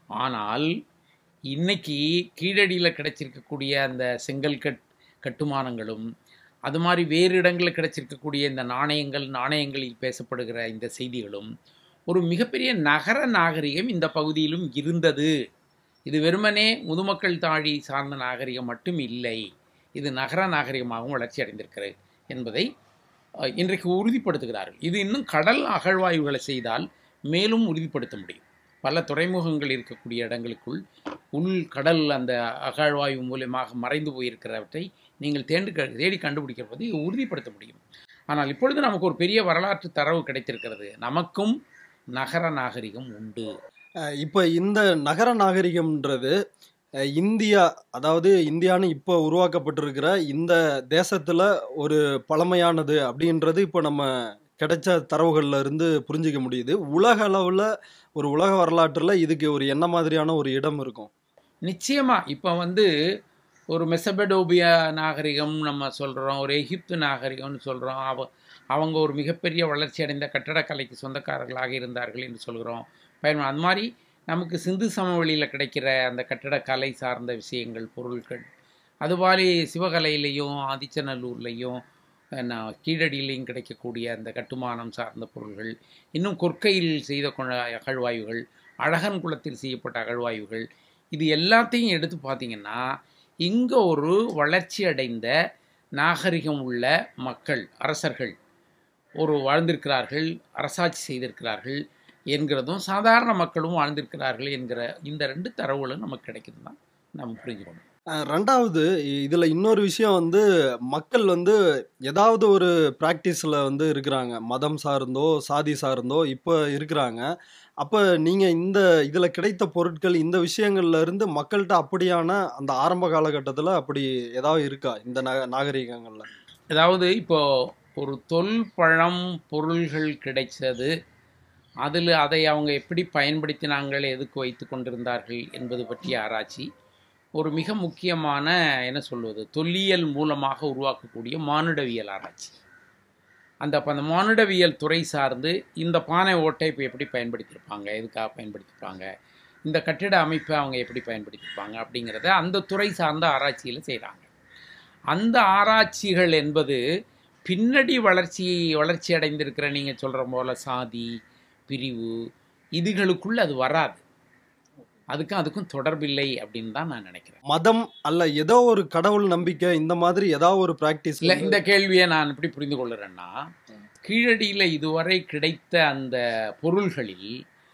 ஆனால் இன்னைக்கு கீழடியில் கிடைச்சிருக்கக்கூடிய அந்த செங்கல் கட் கட்டுமானங்களும் அது மாதிரி வேறு இடங்களில் கிடைச்சிருக்கக்கூடிய இந்த நாணயங்கள் நாணயங்களில் பேசப்படுகிற இந்த செய்திகளும் ஒரு மிகப்பெரிய நகர நாகரிகம் இந்த பகுதியிலும் இருந்தது இது வெறுமனே முதுமக்கள் தாழி சார்ந்த நாகரிகம் மட்டும் இல்லை இது நகர நாகரிகமாகவும் வளர்ச்சி அடைந்திருக்கிறது என்பதை அஹ், இன்றைக்கு உறுதிப்படுத்துகிறார்கள் இது இன்னும் கடல் அகழ்வாய்வுகளை செய்தால் மேலும் உறுதிப்படுத்த முடியும் பல துறைமுகங்கள் இருக்கக்கூடிய இடங்களுக்குள் உள் கடல் அந்த அகழ்வாய்வு மூலமாக மறைந்து போயிருக்கிறவற்றை நீங்கள் தேண்டு க- தேடி கண்டுபிடிக்கிறது உறுதிப்படுத்த முடியும் ஆனால் இப்பொழுது நமக்கு ஒரு பெரிய வரலாற்று தரவு கிடைத்திருக்கிறது நமக்கும் நகர நாகரிகம் உண்டு அஹ் இப்ப இந்த நகர நாகரிகம்ன்றது அஹ் இந்தியா அதாவது இந்தியான்னு இப்போ உருவாக்கப்பட்டிருக்கிற இந்த தேசத்துல ஒரு பழமையானது அப்படின்றது இப்போ நம்ம கிடைச்ச தரவுகள்ல இருந்து புரிஞ்சுக்க முடியுது உலக அளவுல ஒரு உலக வரலாற்றுல இதுக்கு ஒரு என்ன மாதிரியான ஒரு இடம் இருக்கும் நிச்சயமா இப்போ வந்து ஒரு மெசபடோபியா நாகரிகம் நம்ம சொல்கிறோம் ஒரு எகிப்து நாகரிகம்னு சொல்கிறோம் அவ அவங்க ஒரு மிகப்பெரிய வளர்ச்சி அடைந்த கட்டடக்கலைக்கு சொந்தக்காரர்களாக இருந்தார்கள் என்று சொல்கிறோம் பயன் அது மாதிரி நமக்கு சிந்து சமவெளியில் கிடைக்கிற அந்த கட்டடக்கலை சார்ந்த விஷயங்கள் பொருட்கள் அது மாதிரி சிவகலையிலையும் ஆதிச்சநல்லூர்லேயும் என்ன கீழடியிலையும் கிடைக்கக்கூடிய அந்த கட்டுமானம் சார்ந்த பொருள்கள் இன்னும் கொற்கையில் செய்த கொ- அகழ்வாய்வுகள் அழகன் குளத்தில் செய்யப்பட்ட அகழ்வாய்வுகள் இது எல்லாத்தையும் எடுத்து பார்த்தீங்கன்னா இங்கே ஒரு வளர்ச்சி அடைந்த நாகரிகம் உள்ள மக்கள் அரசர்கள் ஒரு வாழ்ந்திருக்கிறார்கள் அரசாட்சி செய்திருக்கிறார்கள் என்கிறதும் சாதாரண மக்களும் வாழ்ந்திருக்கிறார்கள் என்கிற இந்த ரெண்டு தரவுகளும் நமக்கு கிடைக்குது தான் நம்ம புரிஞ்சுக்கணும் அஹ் ரெண்டாவது இ- இதுல இன்னொரு விஷயம் வந்து மக்கள் வந்து ஏதாவது ஒரு பிராக்டிஸ்ல வந்து இருக்கிறாங்க மதம் சார்ந்தோ சாதி சார்ந்தோ இப்போ இருக்கிறாங்க அப்ப நீங்க இந்த இதுல கிடைத்த பொருட்கள் இந்த விஷயங்கள்ல இருந்து மக்கள்கிட்ட அப்படியான அந்த ஆரம்ப காலகட்டத்துல அப்படி ஏதாவது இருக்கா இந்த நா- நாகரிகங்கள்ல அதாவது இப்போ ஒரு தொல் பழம் பொருள்கள் கிடைச்சது அதில் அதை அவங்க எப்படி பயன்படுத்தினாங்கள் எதுக்கு வைத்து கொண்டிருந்தார்கள் என்பது பற்றிய ஆராய்ச்சி ஒரு மிக முக்கியமான என்ன சொல்வது தொல்லியல் மூலமாக உருவாக்கக்கூடிய மானுடவியல் ஆராய்ச்சி அந்த அப்ப அந்த மானுடவியல் துறை சார்ந்து இந்த பானை ஓட்டை இப்போ எப்படி பயன்படுத்தியிருப்பாங்க எதுக்காக பயன்படுத்தியிருப்பாங்க இந்த கட்டிட அமைப்பை அவங்க எப்படி பயன்படுத்தியிருப்பாங்க அப்படிங்கிறத அந்த துறை சார்ந்த ஆராய்ச்சியில் செய்கிறாங்க அந்த ஆராய்ச்சிகள் என்பது பின்னடி வளர்ச்சி வளர்ச்சி அடைந்திருக்கிற நீங்கள் சொல்கிற போல சாதி பிரிவு இதுகளுக்குள்ள அது வராது அதுக்கும் அதுக்கும் தொடர்பில்லை அப்படின்னு தான் நான் நினைக்கிறேன் மதம் அல்ல ஏதோ ஒரு கடவுள் நம்பிக்கை இந்த மாதிரி ஏதாவது ஒரு பிராக்டிஸ் இல்லை இந்த கேள்வியை நான் எப்படி புரிந்து கொள்கிறேன்னா கீழடியில் இதுவரை கிடைத்த அந்த பொருள்களில்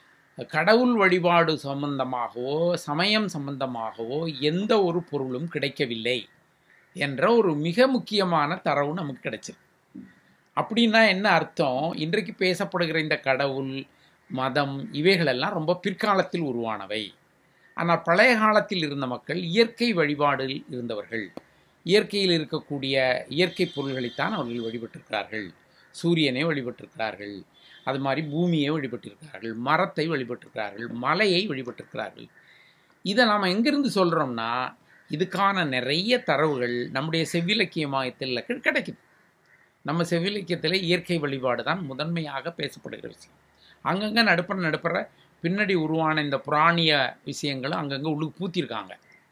கடவுள் வழிபாடு சம்பந்தமாகவோ சமயம் சம்பந்தமாகவோ எந்த ஒரு பொருளும் கிடைக்கவில்லை என்ற ஒரு மிக முக்கியமான தரவு நமக்கு கிடைச்சிருக்கு அப்படின்னா என்ன அர்த்தம் இன்றைக்கு பேசப்படுகிற இந்த கடவுள் மதம் இவைகளெல்லாம் ரொம்ப பிற்காலத்தில் உருவானவை ஆனால் பழைய காலத்தில் இருந்த மக்கள் இயற்கை வழிபாடில் இருந்தவர்கள் இயற்கையில் இருக்கக்கூடிய இயற்கை பொருள்களைத்தான் அவர்கள் வழிபட்டிருக்கிறார்கள் சூரியனை வழிபட்டிருக்கிறார்கள் அது மாதிரி பூமியை வழிபட்டிருக்கிறார்கள் மரத்தை வழிபட்டிருக்கிறார்கள் மலையை வழிபட்டிருக்கிறார்கள் இதை நாம் எங்கிருந்து சொல்கிறோம்னா இதுக்கான நிறைய தரவுகள் நம்முடைய செவ்விலக்கிய மாயத்தில் கிடைக்குது நம்ம செவ்விலக்கியத்தில் இயற்கை வழிபாடு தான் முதன்மையாக பேசப்படுகிற விஷயம் அங்கங்கே நடுப்புற நடுப்புற பின்னாடி உருவான இந்த புராணிய விஷயங்களும் அங்கங்கே உள்ளுக்கு பூத்திருக்காங்க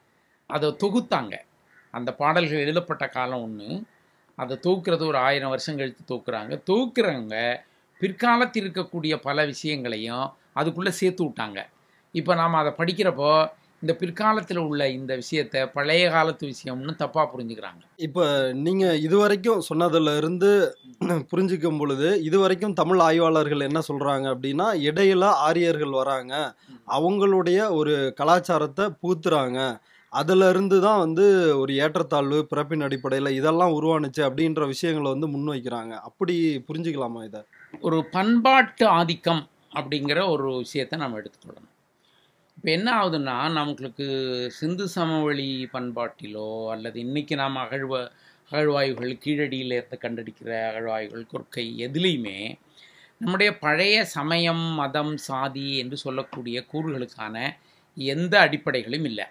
அதை தொகுத்தாங்க அந்த பாடல்கள் எழுதப்பட்ட காலம் ஒன்று அதை தொகுக்கிறது ஒரு ஆயிரம் வருஷம் கழித்து தொகுக்குறாங்க தொகுக்கிறவங்க பிற்காலத்தில் இருக்கக்கூடிய பல விஷயங்களையும் அதுக்குள்ளே சேர்த்து விட்டாங்க இப்போ நாம் அதை படிக்கிறப்போ இந்த பிற்காலத்தில் உள்ள இந்த விஷயத்தை பழைய காலத்து விஷயம்னு தப்பாக புரிஞ்சுக்கிறாங்க இப்ப நீங்க இதுவரைக்கும் சொன்னதுல இருந்து புரிஞ்சுக்கும் பொழுது இதுவரைக்கும் தமிழ் ஆய்வாளர்கள் என்ன சொல்றாங்க அப்படின்னா இடையில ஆரியர்கள் வராங்க அவங்களுடைய ஒரு கலாச்சாரத்தை பூத்துறாங்க அதுல இருந்து தான் வந்து ஒரு ஏற்றத்தாழ்வு பிறப்பின் அடிப்படையில இதெல்லாம் உருவானுச்சு அப்படின்ற விஷயங்களை வந்து முன்வைக்கிறாங்க அப்படி புரிஞ்சுக்கலாமா இதை ஒரு பண்பாட்டு ஆதிக்கம் அப்படிங்கிற ஒரு விஷயத்தை நம்ம எடுத்துக்கொள்ளணும் இப்போ என்ன ஆகுதுன்னா நமக்கு சிந்து சமவெளி பண்பாட்டிலோ அல்லது இன்னைக்கு நாம் அகழ்வ அகழ்வாய்வுகள் கீழடியில் இருந்து கண்டடிக்கிற அகழ்வாய்வுகள் கொற்கை எதுலேயுமே நம்முடைய பழைய சமயம் மதம் சாதி என்று சொல்லக்கூடிய கூறுகளுக்கான எந்த அடிப்படைகளும் இல்லை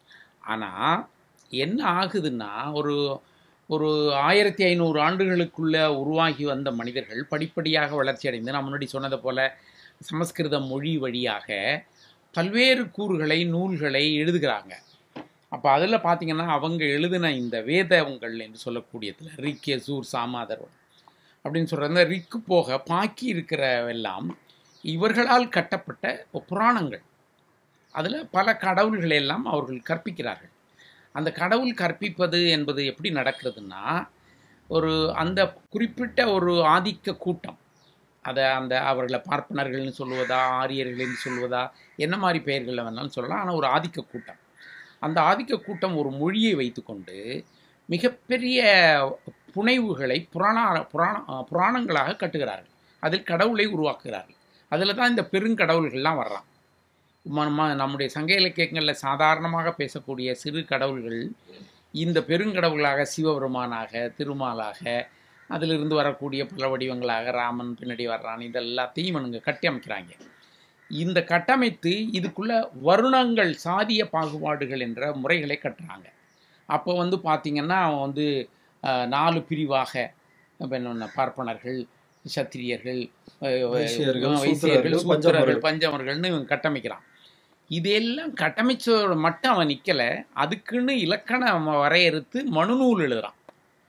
ஆனால் என்ன ஆகுதுன்னா ஒரு ஒரு ஆயிரத்தி ஐநூறு ஆண்டுகளுக்குள்ள உருவாகி வந்த மனிதர்கள் படிப்படியாக வளர்ச்சி அடைந்து நான் முன்னாடி சொன்னதை போல சமஸ்கிருத மொழி வழியாக பல்வேறு கூறுகளை நூல்களை எழுதுகிறாங்க அப்போ அதில் பார்த்தீங்கன்னா அவங்க எழுதின இந்த வேதங்கள் என்று சொல்லக்கூடியதில் ரிக் யசூர் சாமாதர் அப்படின்னு சொல்கிற இந்த ரிக்கு போக பாக்கி இருக்கிறவெல்லாம் இவர்களால் கட்டப்பட்ட புராணங்கள் அதில் பல கடவுள்களை எல்லாம் அவர்கள் கற்பிக்கிறார்கள் அந்த கடவுள் கற்பிப்பது என்பது எப்படி நடக்கிறதுன்னா ஒரு அந்த குறிப்பிட்ட ஒரு ஆதிக்க கூட்டம் அதை அந்த அவர்களை பார்ப்பனர்கள்னு சொல்லுவதா ஆரியர்கள்னு சொல்லுவதா என்ன மாதிரி பெயர்களில் வேணாலும் சொல்லலாம் ஆனால் ஒரு ஆதிக்க கூட்டம் அந்த ஆதிக்க கூட்டம் ஒரு மொழியை வைத்துக்கொண்டு மிகப்பெரிய புனைவுகளை புராண புராண புராணங்களாக கட்டுகிறார்கள் அதில் கடவுளை உருவாக்குகிறார்கள் அதில் தான் இந்த பெருங்கடவுள்கள்லாம் வர்றான் ம- ம- நம்முடைய சங்க இலக்கியங்களில் சாதாரணமாக பேசக்கூடிய சிறு கடவுள்கள் இந்த பெருங்கடவுளாக சிவபெருமானாக திருமாலாக அதிலிருந்து வரக்கூடிய பல வடிவங்களாக ராமன் பின்னாடி வர்றான் இதெல்லாத்தையும் இவனுங்க கட்டி அமைக்கிறாங்க இந்த கட்டமைத்து இதுக்குள்ள வருணங்கள் சாதிய பாகுபாடுகள் என்ற முறைகளை கட்டுறாங்க அப்போ வந்து பார்த்தீங்கன்னா அவன் வந்து அஹ், நாலு பிரிவாக இப்ப என்னென்ன பார்ப்பனர்கள் சத்திரியர்கள் அஹ், வைசியர்கள், அஹ், வைசியர்கள் சூத்திரர்கள், சூத்திரர்கள் பஞ்சமர்கள்னு இவன் கட்டமைக்கிறான் இதெல்லாம் கட்டமைச்சதோட மட்டும் அவன் நிற்கலை அதுக்குன்னு இலக்கணம் அவன் வரையறுத்து மனுநூல் எழுதுறான்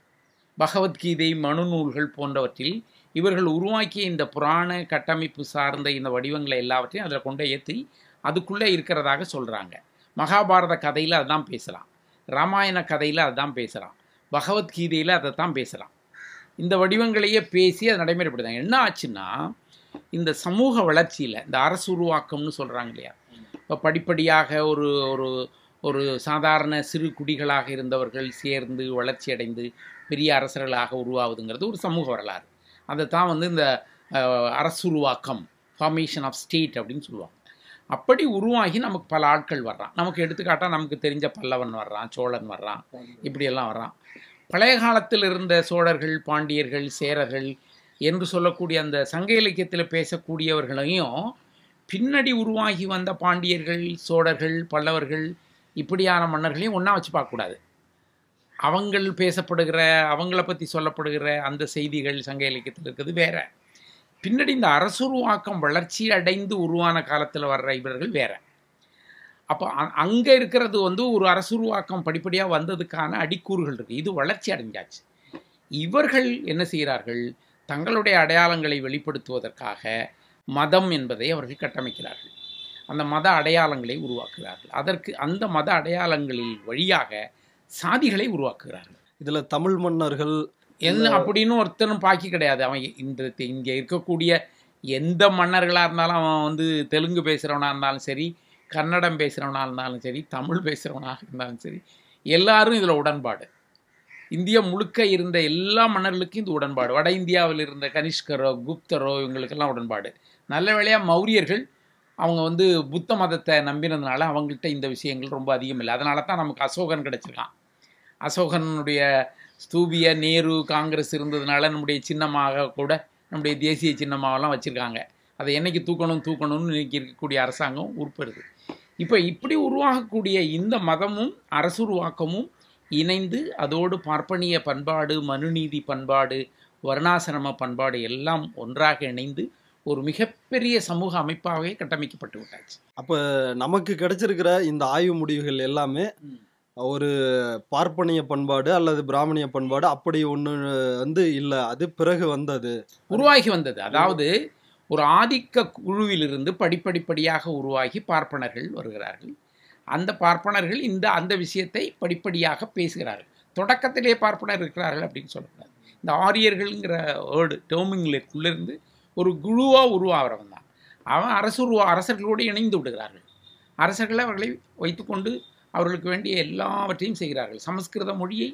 பகவத்கீதை மனுநூல்கள் போன்றவற்றில் இவர்கள் உருவாக்கிய இந்த புராண கட்டமைப்பு சார்ந்த இந்த வடிவங்களை எல்லாவற்றையும் அதில் கொண்டு ஏற்றி அதுக்குள்ளே இருக்கிறதாக சொல்கிறாங்க மகாபாரத கதையில் அதுதான் பேசலாம் ராமாயண கதையில் அதுதான் பேசுகிறான் பகவத்கீதையில் அதை தான் பேசுகிறான் இந்த வடிவங்களையே பேசி அது நடைமுறைப்படுத்தாங்க என்ன ஆச்சுன்னா இந்த சமூக வளர்ச்சியில் இந்த அரசு உருவாக்கம்னு சொல்கிறாங்க இல்லையா இப்போ படிப்படியாக ஒரு ஒரு ஒரு சாதாரண சிறு குடிகளாக இருந்தவர்கள் சேர்ந்து வளர்ச்சி அடைந்து பெரிய அரசர்களாக உருவாவதுங்கிறது ஒரு சமூக வரலாறு அதை தான் வந்து இந்த அஹ், அரசுருவாக்கம் ஃபார்மேஷன் ஆஃப் ஸ்டேட் அப்படின்னு சொல்லுவாங்க அப்படி உருவாகி நமக்கு பல ஆட்கள் வர்றான் நமக்கு எடுத்துக்காட்டால் நமக்கு தெரிஞ்ச பல்லவன் வர்றான் சோழன் வர்றான் இப்படியெல்லாம் வர்றான் பழைய காலத்தில் இருந்த சோழர்கள் பாண்டியர்கள் சேரர்கள் என்று சொல்லக்கூடிய அந்த சங்க இலக்கியத்தில் பேசக்கூடியவர்களையும் பின்னாடி உருவாகி வந்த பாண்டியர்கள் சோழர்கள் பல்லவர்கள் இப்படியான மன்னர்களையும் ஒன்றா வச்சு பார்க்கக்கூடாது அவங்கள் பேசப்படுகிற அவங்கள பற்றி சொல்லப்படுகிற அந்த செய்திகள் சங்க இலக்கியத்தில் இருக்கிறது வேற பின்னாடி இந்த அரசுருவாக்கம் வளர்ச்சி அடைந்து உருவான காலத்தில் வர்ற இவர்கள் வேற அப்போ அங்கே இருக்கிறது வந்து ஒரு அரசுருவாக்கம் படிப்படியாக வந்ததுக்கான அடிக்கூறுகள் இருக்குது இது வளர்ச்சி அடைஞ்சாச்சு இவர்கள் என்ன செய்கிறார்கள் தங்களுடைய அடையாளங்களை வெளிப்படுத்துவதற்காக மதம் என்பதை அவர்கள் கட்டமைக்கிறார்கள் அந்த மத அடையாளங்களை உருவாக்குகிறார்கள் அதற்கு அந்த மத அடையாளங்களில் வழியாக சாதிகளை உருவாக்குகிறார்கள் இதுல தமிழ் மன்னர்கள் என்ன அப்படின்னு ஒருத்தனும் பாக்கி கிடையாது அவன் இந்த இங்கே இருக்கக்கூடிய எந்த மன்னர்களாக இருந்தாலும் அவன் வந்து தெலுங்கு பேசுகிறவனாக இருந்தாலும் சரி கன்னடம் பேசுகிறவனாக இருந்தாலும் சரி தமிழ் பேசுகிறவனாக இருந்தாலும் சரி எல்லாரும் இதில் உடன்பாடு இந்தியா முழுக்க இருந்த எல்லா மன்னர்களுக்கும் இது உடன்பாடு வட இந்தியாவில் இருந்த கனிஷ்கரோ குப்தரோ இவங்களுக்கெல்லாம் உடன்பாடு நல்ல வேளையாக மௌரியர்கள் அவங்க வந்து புத்த மதத்தை நம்பினதுனால அவங்கள்ட்ட இந்த விஷயங்கள் ரொம்ப அதிகம் இல்லை அதனால தான் நமக்கு அசோகன் கிடச்சிருக்கான் அசோகனுடைய ஸ்தூபிய நேரு காங்கிரஸ் இருந்ததுனால நம்முடைய சின்னமாக கூட நம்முடைய தேசிய சின்னமாகலாம் வச்சுருக்காங்க அதை என்னைக்கு தூக்கணும் தூக்கணும்னு இன்னைக்கு இருக்கக்கூடிய அரசாங்கம் உருப்படுது இப்போ இப்படி உருவாகக்கூடிய இந்த மதமும் அரசுருவாக்கமும் இணைந்து அதோடு பார்ப்பனிய பண்பாடு மனுநீதி பண்பாடு வர்ணாசிரம பண்பாடு எல்லாம் ஒன்றாக இணைந்து ஒரு மிகப்பெரிய சமூக அமைப்பாகவே கட்டமைக்கப்பட்டு விட்டாச்சு அப்ப நமக்கு கிடைச்சிருக்கிற இந்த ஆய்வு முடிவுகள் எல்லாமே ம். ஒரு பார்ப்பனிய பண்பாடு அல்லது பிராமணிய பண்பாடு அப்படி ஒண்ணு வந்து இல்ல அது பிறகு வந்தது உருவாகி வந்தது அதாவது ஒரு ஆதிக்க குழுவிலிருந்து படிப்படிப்படியாக உருவாகி பார்ப்பனர்கள் வருகிறார்கள் அந்த பார்ப்பனர்கள் இந்த அந்த விஷயத்தை படிப்படியாக பேசுகிறார்கள் தொடக்கத்திலே பார்ப்பனர் இருக்கிறார்கள் அப்படின்னு சொல்லக்கூடாது இந்த ஆரியர்கள்ங்கிற வேர்டு டேர்மிங்களுக்குள்ளேருந்து ஒரு குழுவாக உருவாகிறவன் தான் அவன் அரசு அரசர்களோடு இணைந்து விடுகிறார்கள் அரசர்களை அவர்களை வைத்துக்கொண்டு அவர்களுக்கு வேண்டிய எல்லாவற்றையும் செய்கிறார்கள் சமஸ்கிருத மொழியை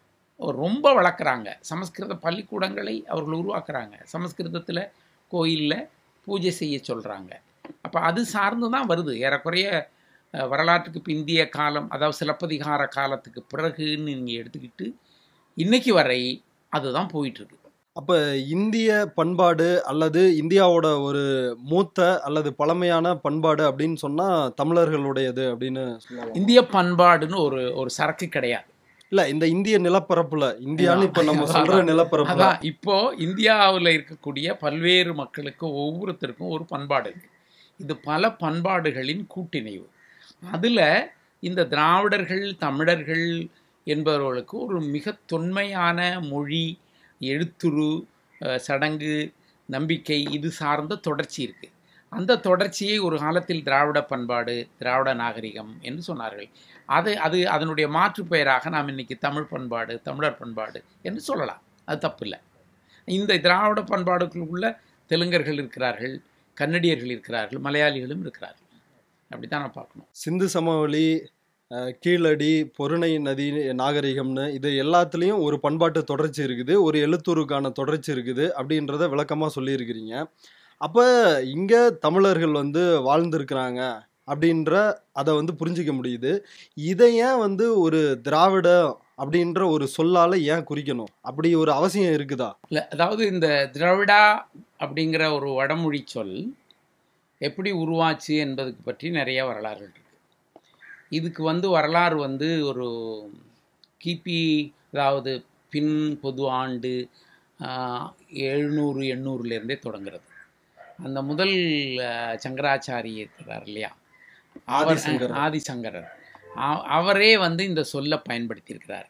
ரொம்ப வளர்க்குறாங்க சமஸ்கிருத பள்ளிக்கூடங்களை அவர்கள் உருவாக்குறாங்க சமஸ்கிருதத்தில் கோயிலில் பூஜை செய்ய சொல்கிறாங்க அப்போ அது சார்ந்து தான் வருது ஏறக்குறைய அஹ், வரலாற்றுக்கு பிந்திய காலம் அதாவது சிலப்பதிகார காலத்துக்கு பிறகுன்னு நீங்கள் எடுத்துக்கிட்டு இன்னைக்கு வரை அதுதான் போயிட்டுருக்கு அப்ப இந்திய பண்பாடு அல்லது இந்தியாவோட ஒரு மூத்த அல்லது பழமையான பண்பாடு அப்படின்னு சொன்னா தமிழர்களுடையது அப்படின்னு சொல்லலாம் இந்திய பண்பாடுன்னு ஒரு ஒரு சரக்கு கிடையாது இல்ல இந்த இந்திய நிலப்பரப்புல இந்தியான்னு இப்ப நம்ம சொல்ற நிலப்பரப்புல அதான் இப்போ இந்தியாவில் இருக்கக்கூடிய பல்வேறு மக்களுக்கு ஒவ்வொருத்தருக்கும் ஒரு பண்பாடு இருக்கு இது பல பண்பாடுகளின் கூட்டிணைவு அதில் இந்த திராவிடர்கள் தமிழர்கள் என்பவர்களுக்கு ஒரு மிக தொன்மையான மொழி எழுத்துரு அஹ், சடங்கு நம்பிக்கை இது சார்ந்த தொடர்ச்சி இருக்குது அந்த தொடர்ச்சியை ஒரு காலத்தில் திராவிட பண்பாடு திராவிட நாகரிகம் என்று சொன்னார்கள் அது அது அதனுடைய மாற்று பெயராக நாம் இன்னைக்கு தமிழ் பண்பாடு தமிழர் பண்பாடு என்று சொல்லலாம் அது தப்பில்லை இந்த திராவிட பண்பாடுகளுக்குள்ள தெலுங்கர்கள் இருக்கிறார்கள் கன்னடியர்கள் இருக்கிறார்கள் மலையாளிகளும் இருக்கிறார்கள் அப்படி தான் நான் பார்க்கணும் சிந்து சமவெளி அஹ், கீழடி பொருணை நதி நாகரிகம்னு இது எல்லாத்துலேயும் ஒரு பண்பாட்டு தொடர்ச்சி இருக்குது ஒரு எழுத்துருக்கான தொடர்ச்சி இருக்குது அப்படின்றத விளக்கமாக சொல்லியிருக்கிறீங்க அப்போ இங்கே தமிழர்கள் வந்து வாழ்ந்திருக்கிறாங்க அப்படின்ற அதை வந்து புரிஞ்சிக்க முடியுது இதை ஏன் வந்து ஒரு திராவிட அப்படின்ற ஒரு சொல்லால் ஏன் குறிக்கணும் அப்படி ஒரு அவசியம் இருக்குதா இல்லை அதாவது இந்த திராவிடா அப்படிங்கிற ஒரு வடமொழி சொல் எப்படி உருவாச்சு என்பதுக்கு பற்றி நிறைய வரலாறுகள் இருக்கு இதுக்கு வந்து வரலாறு வந்து ஒரு கிபி அதாவது பின் பொது ஆண்டு ஆஹ், எழுநூறு எண்ணூறுலேருந்தே தொடங்குறது அந்த முதல் ஆஹ், சங்கராச்சாரி இருக்கிறார் இல்லையா அவர் ஆதிசங்கரர். ஆதிசங்கரர் அ- அவரே வந்து இந்த சொல்லை பயன்படுத்தியிருக்கிறார்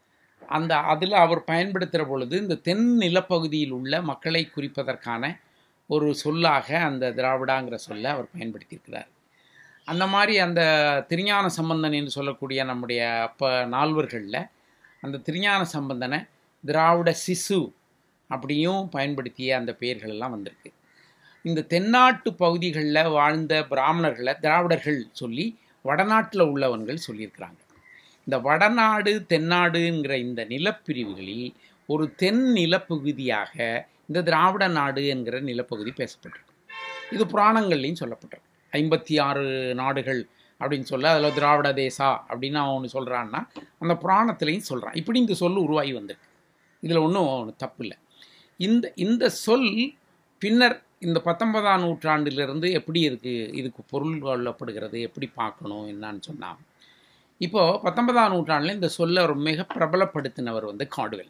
அந்த அதில் அவர் பயன்படுத்துகிற பொழுது இந்த தென் நிலப்பகுதியில் உள்ள மக்களை குறிப்பதற்கான ஒரு சொல்லாக அந்த திராவிடாங்கிற சொல்லை அவர் பயன்படுத்தியிருக்கிறார் அந்த மாதிரி அந்த திருஞான சம்பந்தன் என்று சொல்லக்கூடிய நம்முடைய அப்போ நால்வர்களில் அந்த திருஞான சம்பந்தனை திராவிட சிசு அப்படியும் பயன்படுத்திய அந்த பெயர்கள் எல்லாம் வந்திருக்கு இந்த தென்னாட்டு பகுதிகளில் வாழ்ந்த பிராமணர்களை திராவிடர்கள் சொல்லி வடநாட்டில் உள்ளவன்கள் சொல்லியிருக்கிறாங்க இந்த வடநாடு தென்னாடுங்கிற இந்த நிலப்பிரிவுகளில் ஒரு தென் நிலப்பகுதியாக இந்த திராவிட நாடு என்கிற நிலப்பகுதி பேசப்பட்டிருக்கு இது புராணங்கள்லையும் சொல்லப்பட்டிருக்கு ஐம்பத்தி ஆறு நாடுகள் அப்படின்னு சொல்ல அதில் திராவிட தேசா அப்படின்னு அவன் ஒன்று சொல்கிறான்னா அந்த புராணத்துலேயும் சொல்கிறான் இப்படி இந்த சொல் உருவாகி வந்திருக்கு இதில் ஒன்றும் தப்பு இல்லை இந்த இந்த சொல் பின்னர் இந்த பத்தொன்பதாம் நூற்றாண்டிலிருந்து எப்படி இதுக்கு இதுக்கு பொருள் கொள்ளப்படுகிறது எப்படி பார்க்கணும் என்னன்னு சொன்னால் இப்போது பத்தொன்பதாம் நூற்றாண்டில் இந்த சொல்லை ஒரு மிக பிரபலப்படுத்தினவர் வந்து காடுவெல்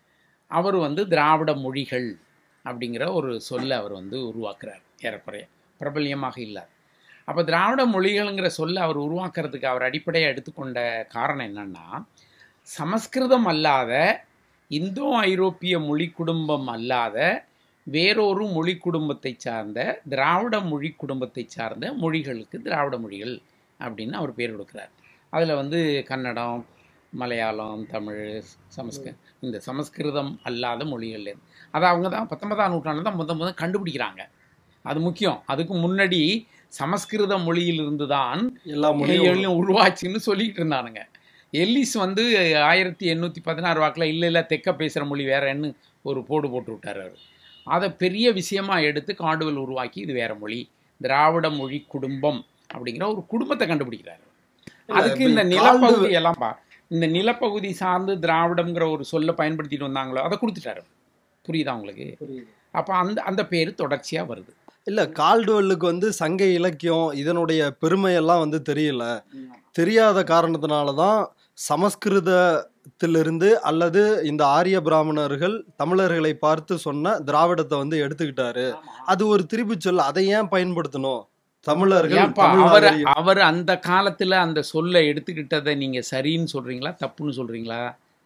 அவர் வந்து திராவிட மொழிகள் அப்படிங்கிற ஒரு சொல்லை அவர் வந்து உருவாக்குறார் ஏறக்குறைய பிரபல்யமாக இல்லார் அப்போ திராவிட மொழிகள்ங்கிற சொல்லை அவர் உருவாக்குறதுக்கு அவர் அடிப்படையாக எடுத்துக்கொண்ட காரணம் என்னன்னா சமஸ்கிருதம் அல்லாத இந்தோ ஐரோப்பிய மொழி குடும்பம் அல்லாத வேறொரு மொழி குடும்பத்தை சார்ந்த திராவிட மொழி குடும்பத்தை சார்ந்த மொழிகளுக்கு திராவிட மொழிகள் அப்படின்னு அவர் பேர் கொடுக்குறார் அதில் வந்து கன்னடம் மலையாளம் தமிழ் சமஸ்கிருதம் இந்த சமஸ்கிருதம் அல்லாத மொழிகள் அதை அவங்க தான் பத்தொன்பதாம் நூற்றாண்டு தான் முத முத கண்டுபிடிக்கிறாங்க அது முக்கியம் அதுக்கு முன்னாடி சமஸ்கிருத மொழியிலிருந்து தான் எல்லா மொழியும் மொழிகளும் உருவாச்சுன்னு சொல்லிட்டு இருந்தானுங்க எல்லிஸ் வந்து ஆயிரத்தி எண்ணூற்றி பதினாறு வாக்கில் இல்லை இல்லை தெக்க பேசுகிற மொழி வேறன்னு ஒரு போடு போட்டு விட்டார் அவர் அதை பெரிய விஷயமா எடுத்து காடுவல் உருவாக்கி இது வேற மொழி திராவிட மொழி குடும்பம் அப்படிங்கிற ஒரு குடும்பத்தை கண்டுபிடிக்கிறாரு அதுக்கு இந்த இப்ப நிலப்பகுதி எல்லாம் பா இந்த நிலப்பகுதி சார்ந்து திராவிடம்ங்கிற ஒரு சொல்லை பயன்படுத்திட்டு வந்தாங்களோ அதை கொடுத்துட்டாரு புரியுதா உங்களுக்கு அப்போ அந்த அந்த பேர் தொடர்ச்சியாக வருது இல்ல கால்டுவெல்லுக்கு வந்து சங்க இலக்கியம் இதனுடைய பெருமையெல்லாம் வந்து தெரியல தெரியாத காரணத்தினால தான் சமஸ்கிருதத்திலிருந்து அல்லது இந்த ஆரிய பிராமணர்கள் தமிழர்களை பார்த்து சொன்ன திராவிடத்தை வந்து எடுத்துக்கிட்டாரு அது ஒரு திருப்பி சொல் அதை ஏன் பயன்படுத்தணும் தமிழர்கள் ஏன்பா தமிழ் அவர் நாகரிகம். அவர் அந்த காலத்துல அந்த சொல்லை எடுத்துக்கிட்டதை நீங்க சரின்னு சொல்றீங்களா தப்புன்னு சொல்றீங்களா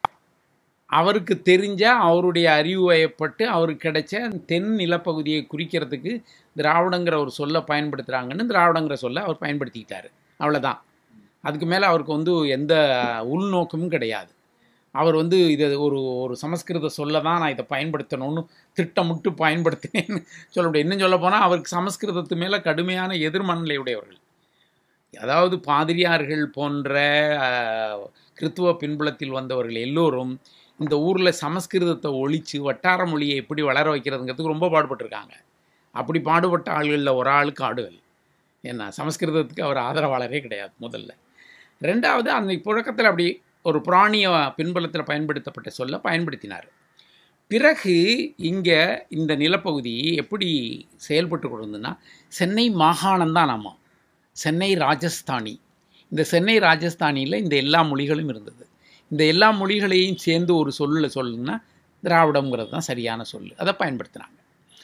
அவருக்கு தெரிஞ்ச அவருடைய அறிவு வயப்பட்டு அவருக்கு கிடைச்ச தென் நிலப்பகுதியை குறிக்கிறதுக்கு திராவிடங்கிற ஒரு சொல்லை பயன்படுத்துகிறாங்கன்னு திராவிடங்கிற சொல்லை அவர் பயன்படுத்திக்கிட்டாரு அவ்வளோதான் அதுக்கு மேலே அவருக்கு வந்து எந்த உள்நோக்கமும் கிடையாது அவர் வந்து இதை ஒரு ஒரு சமஸ்கிருத சொல்ல தான் நான் இதை பயன்படுத்தணும்னு திட்டமிட்டு பயன்படுத்தினேன்னு சொல்ல முடியும் இன்னும் சொல்ல போனால் அவருக்கு சமஸ்கிருதத்து மேலே கடுமையான எதிர்மனநிலை உடையவர்கள் அதாவது பாதிரியார்கள் போன்ற அஹ், கிறித்துவ பின்புலத்தில் வந்தவர்கள் எல்லோரும் இந்த ஊரில் சமஸ்கிருதத்தை ஒழித்து வட்டார மொழியை எப்படி வளர வைக்கிறதுங்கிறதுக்கு ரொம்ப பாடுபட்டிருக்காங்க அப்படி பாடுபட்ட ஆள்களில் ஒரு ஆளுக்கு ஆடுவல் என்ன சமஸ்கிருதத்துக்கு அவர் ஆதரவாளரே கிடையாது முதல்ல ரெண்டாவது அந்த புழக்கத்தில் அப்படி ஒரு பிராணிய பின்புலத்தில் பயன்படுத்தப்பட்ட சொல்ல பயன்படுத்தினார் பிறகு இங்கே இந்த நிலப்பகுதி எப்படி செயல்பட்டு கொண்டிருந்ததுன்னா சென்னை மாகாணம் தான் நாம சென்னை ராஜஸ்தானி இந்த சென்னை ராஜஸ்தானியில் இந்த எல்லா மொழிகளும் இருந்தது இந்த எல்லா மொழிகளையும் சேர்ந்து ஒரு சொல்லில் சொல்லணும்னா திராவிடம்ங்கிறது தான் சரியான சொல் அதை பயன்படுத்தினாங்க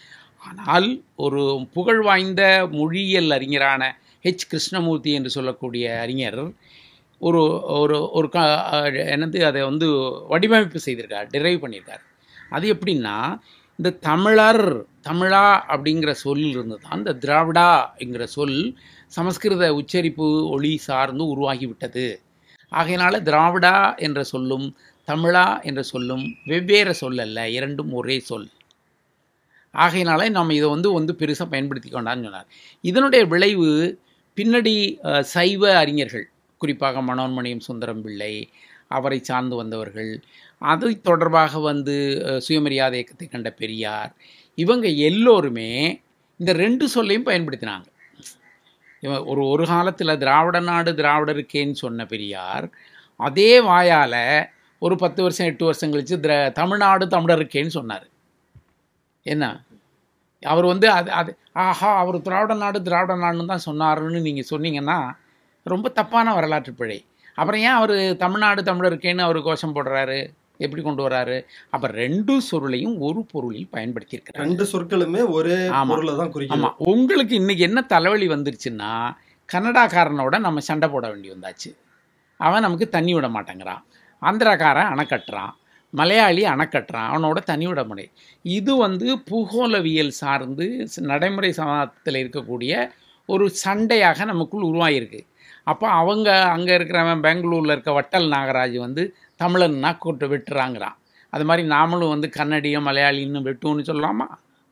ஆனால் ஒரு புகழ் வாய்ந்த மொழியியல் அறிஞரான ஹெச் கிருஷ்ணமூர்த்தி என்று சொல்லக்கூடிய அறிஞர் ஒரு ஒரு ஒரு க என்னது அதை வந்து வடிவமைப்பு செய்திருக்கார் டிரைவ் பண்ணியிருக்கார் அது எப்படின்னா இந்த தமிழர் தமிழா அப்படிங்கிற சொல்லிலிருந்து தான் இந்த திராவிடா என்கிற சொல் சமஸ்கிருத உச்சரிப்பு ஒளி சார்ந்து உருவாகிவிட்டது ஆகையினால திராவிடா என்ற சொல்லும் தமிழா என்ற சொல்லும் வெவ்வேறு சொல் அல்ல இரண்டும் ஒரே சொல் ஆகையினால நம்ம இதை வந்து வந்து பெருசாக பயன்படுத்தி கொண்டான்னு சொன்னார் இதனுடைய விளைவு பின்னாடி அஹ், சைவ அறிஞர்கள் குறிப்பாக மனோன்மணியம் சுந்தரம் பிள்ளை அவரை சார்ந்து வந்தவர்கள் அது தொடர்பாக வந்து அஹ், சுயமரியாதை இயக்கத்தை கண்ட பெரியார் இவங்க எல்லோருமே இந்த ரெண்டு சொல்லையும் பயன்படுத்தினாங்க இவன் ஒரு ஒரு காலத்தில் திராவிட நாடு திராவிடருக்கேன்னு சொன்ன பெரியார் அதே வாயால் ஒரு பத்து வருஷம் எட்டு வருஷம் கழித்து திர தமிழ்நாடு தமிழருக்கேன்னு சொன்னார் என்ன அவர் வந்து அது அது ஆஹா அவர் திராவிட நாடு திராவிட நாடுன்னு தான் சொன்னாருன்னு நீங்கள் சொன்னீங்கன்னா ரொம்ப தப்பான வரலாற்று பிழை அப்புறம் ஏன் அவர் தமிழ்நாடு தமிழருக்கேன்னு அவர் கோஷம் போடுறாரு எப்படி கொண்டு வராரு அப்போ ரெண்டு சொருளையும் ஒரு பொருளில் பயன்படுத்தியிருக்கிறார் ரெண்டு சொற்களுமே ஒரே ஆமா. பொருளை தான் குறிக்குது ஆமாம் உங்களுக்கு இன்னைக்கு என்ன தலைவலி வந்துருச்சுன்னா கன்னடாக்காரனோட நம்ம சண்டை போட வேண்டி வந்தாச்சு அவன் நமக்கு தண்ணி விட மாட்டேங்கிறான் ஆந்திராக்காரன் அணை கட்டுறான் மலையாளி அணை கட்டுறான் அவனோட தண்ணி விட முடியும் இது வந்து பூகோளவியல் சார்ந்து ஸ்- நடைமுறை சமாதத்தில் இருக்கக்கூடிய ஒரு சண்டையாக நமக்குள் உருவாகிருக்கு அப்போ அவங்க அங்கே இருக்கிறவன் பெங்களூரில் இருக்க வட்டல் நாகராஜ் வந்து தமிழன்னா கூட்டு வெட்டுறாங்கிறான் அது மாதிரி நாமளும் வந்து கன்னடியம் மலையாளின்னு வெட்டுவோன்னு சொல்லலாமா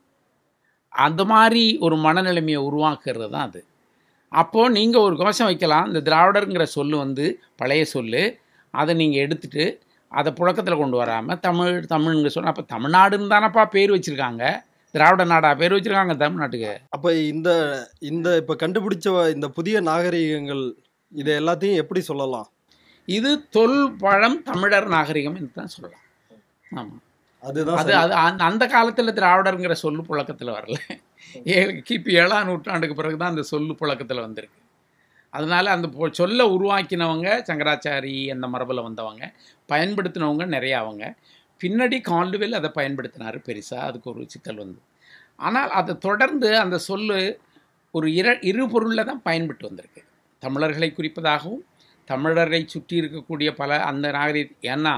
அந்த மாதிரி ஒரு மனநிலைமையை உருவாக்குறது தான் அது அப்போது நீங்கள் ஒரு கோஷம் வைக்கலாம் இந்த திராவிடருங்கிற சொல்லு வந்து பழைய சொல்லு அதை நீங்கள் எடுத்துட்டு அதை புழக்கத்தில் கொண்டு வராமல் தமிழ் தமிழ்ங்க சொன்னால் அப்போ தமிழ்நாடுன்னு தானப்பா பேர் வச்சுருக்காங்க திராவிட நாடா பேர் வச்சுருக்காங்க தமிழ்நாட்டுக்கு அப்ப இந்த இந்த இப்ப கண்டுபிடிச்ச இந்த புதிய நாகரிகங்கள் இதை எல்லாத்தையும் எப்படி சொல்லலாம் இது தொல் பழம் தமிழர் நாகரிகம் என்று தான் சொல்லலாம் ஆமாம் அதுதான் அது அது அந்த- அந்த காலத்தில் திராவிடருங்கிற சொல்லு புழக்கத்தில் வரல ஏழு கிபி ஏழாம் நூற்றாண்டுக்கு பிறகு தான் அந்த சொல்லு புழக்கத்தில் வந்திருக்கு அதனால அந்த பொ- சொல்ல உருவாக்கினவங்க சங்கராச்சாரி அந்த மரபில் வந்தவங்க பயன்படுத்தினவங்க நிறைய அவங்க பின்னாடி கால்டுவெல் அதை பயன்படுத்தினார் பெருசாக அதுக்கு ஒரு சிக்கல் வந்து ஆனால் அதை தொடர்ந்து அந்த சொல்லு ஒரு இர இரு பொருளில் தான் பயன்பட்டு வந்திருக்கு தமிழர்களை குறிப்பதாகவும் தமிழரை சுற்றி இருக்கக்கூடிய பல அந்த நாகரிக ஏன்னா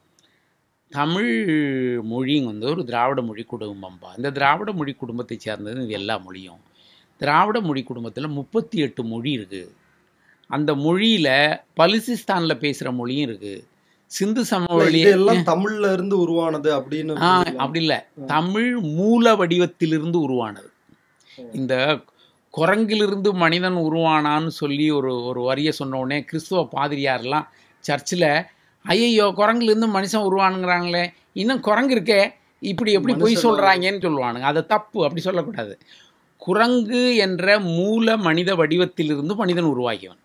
தமிழ் மொழி வந்து ஒரு திராவிட மொழி குடும்பம்பா இந்த திராவிட மொழி குடும்பத்தை சேர்ந்தது இது எல்லா மொழியும் திராவிட மொழி குடும்பத்தில் முப்பத்தி எட்டு மொழி இருக்குது அந்த மொழியில் பலுசிஸ்தானில் பேசுகிற மொழியும் இருக்குது சிந்து சமவெளி இதெல்லாம் தமிழ்ல இருந்து உருவானது அப்படின்னு ஆ அப்படி இல்லை தமிழ் மூல வடிவத்திலிருந்து உருவானது இந்த குரங்கிலிருந்து மனிதன் உருவானான்னு சொல்லி ஒரு ஒரு வரியை சொன்ன உடனே கிறிஸ்துவ பாதிரியார்லாம் சர்ச்சில் ஐயையோ குரங்குலேருந்து மனுஷன் உருவானுங்கிறாங்களே இன்னும் குரங்கு இருக்கே இப்படி எப்படி பொய் மனுஷன் சொல்கிறாங்கன்னு சொல்லுவானுங்க அது தப்பு அப்படி சொல்லக்கூடாது குரங்கு என்ற மூல மனித வடிவத்திலிருந்து மனிதன் உருவாகியவன்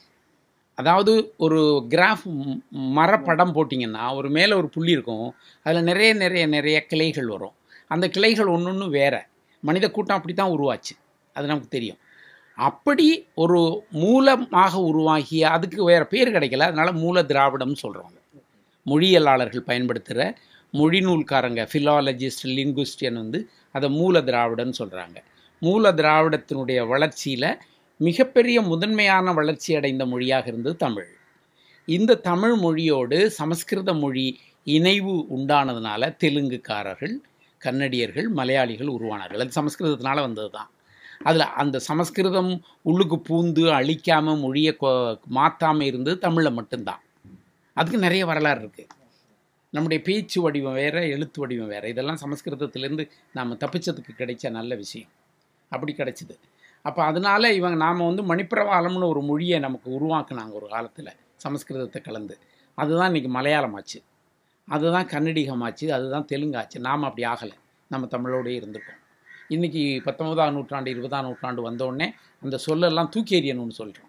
அதாவது ஒரு கிராஃப் மரப்படம் போட்டிங்கன்னா ஒரு மேலே ஒரு புள்ளி இருக்கும் அதில் நிறைய நிறைய நிறைய கிளைகள் வரும் அந்த கிளைகள் ஒன்று ஒன்று வேற மனித கூட்டம் அப்படி தான் உருவாச்சு அது நமக்கு தெரியும் அப்படி ஒரு மூலமாக உருவாகிய அதுக்கு வேறு பேர் கிடைக்கல அதனால மூல திராவிடம்னு சொல்கிறாங்க மொழியியலாளர்கள் பயன்படுத்துகிற மொழிநூல்காரங்க ஃபிலாலஜிஸ்ட் லிங்குஸ்டியன் வந்து அதை மூல திராவிடன்னு சொல்கிறாங்க மூல திராவிடத்தினுடைய வளர்ச்சியில் மிகப்பெரிய முதன்மையான வளர்ச்சி அடைந்த மொழியாக இருந்தது தமிழ் இந்த தமிழ் மொழியோடு சமஸ்கிருத மொழி இணைவு உண்டானதுனால தெலுங்குக்காரர்கள் கன்னடியர்கள் மலையாளிகள் உருவானார்கள் அது சமஸ்கிருதத்தினால வந்தது தான் அதில் அந்த சமஸ்கிருதம் உள்ளுக்கு பூந்து அழிக்காமல் மொழியை மாற்றாமல் இருந்தது தமிழில் மட்டும்தான் அதுக்கு நிறைய வரலாறு இருக்குது நம்முடைய பேச்சு வடிவம் வேறு எழுத்து வடிவம் வேறு இதெல்லாம் சமஸ்கிருதத்திலேருந்து நாம் தப்பிச்சதுக்கு கிடைச்ச நல்ல விஷயம் அப்படி கிடைச்சிது அப்போ அதனால இவங்க நாம் வந்து மணிப்பிரவாளம்னு ஒரு மொழியை நமக்கு உருவாக்குனாங்க ஒரு காலத்தில் சமஸ்கிருதத்தை கலந்து அதுதான் இன்றைக்கி மலையாளம் ஆச்சு அதுதான் கன்னடிகமாச்சு அதுதான் தெலுங்காச்சு நாம் அப்படி ஆகலை நம்ம தமிழோடயே இருந்திருக்கோம் இன்றைக்கி பத்தொன்பதாம் நூற்றாண்டு இருபதாம் நூற்றாண்டு வந்தோடனே அந்த சொல்லெல்லாம் தூக்கி எறியணும்னு சொல்கிறோம்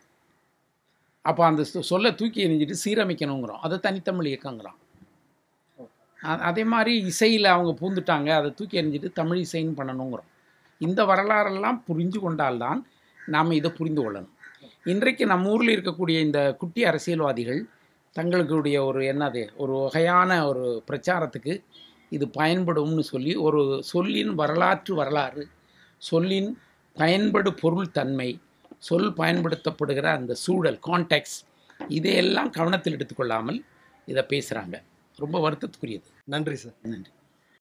அப்போ அந்த சொ- சொல்லை தூக்கி எறிஞ்சிட்டு சீரமைக்கணுங்கிறோம் அதை தனித்தமிழ் இயக்கங்கிறோம் அ- அதே மாதிரி இசையில் அவங்க பூந்துட்டாங்க அதை தூக்கி எறிஞ்சிட்டு தமிழ் இசைன்னு பண்ணணுங்கிறோம் இந்த வரலாறெல்லாம் புரிஞ்சு கொண்டால்தான் நாம் இதை புரிந்து கொள்ளணும் இன்றைக்கு நம்ம ஊரில் இருக்கக்கூடிய இந்த குட்டி அரசியல்வாதிகள் தங்களுக்குடைய ஒரு என்னது ஒரு வகையான ஒரு பிரச்சாரத்துக்கு இது பயன்படும்னு சொல்லி ஒரு சொல்லின் வரலாற்று வரலாறு சொல்லின் பயன்படு பொருள் தன்மை சொல் பயன்படுத்தப்படுகிற அந்த சூழல் கான்டெக்ஸ் இதையெல்லாம் கவனத்தில் எடுத்துக்கொள்ளாமல் இதை பேசுகிறாங்க ரொம்ப வருத்தத்துக்குரியது நன்றி சார் நன்றி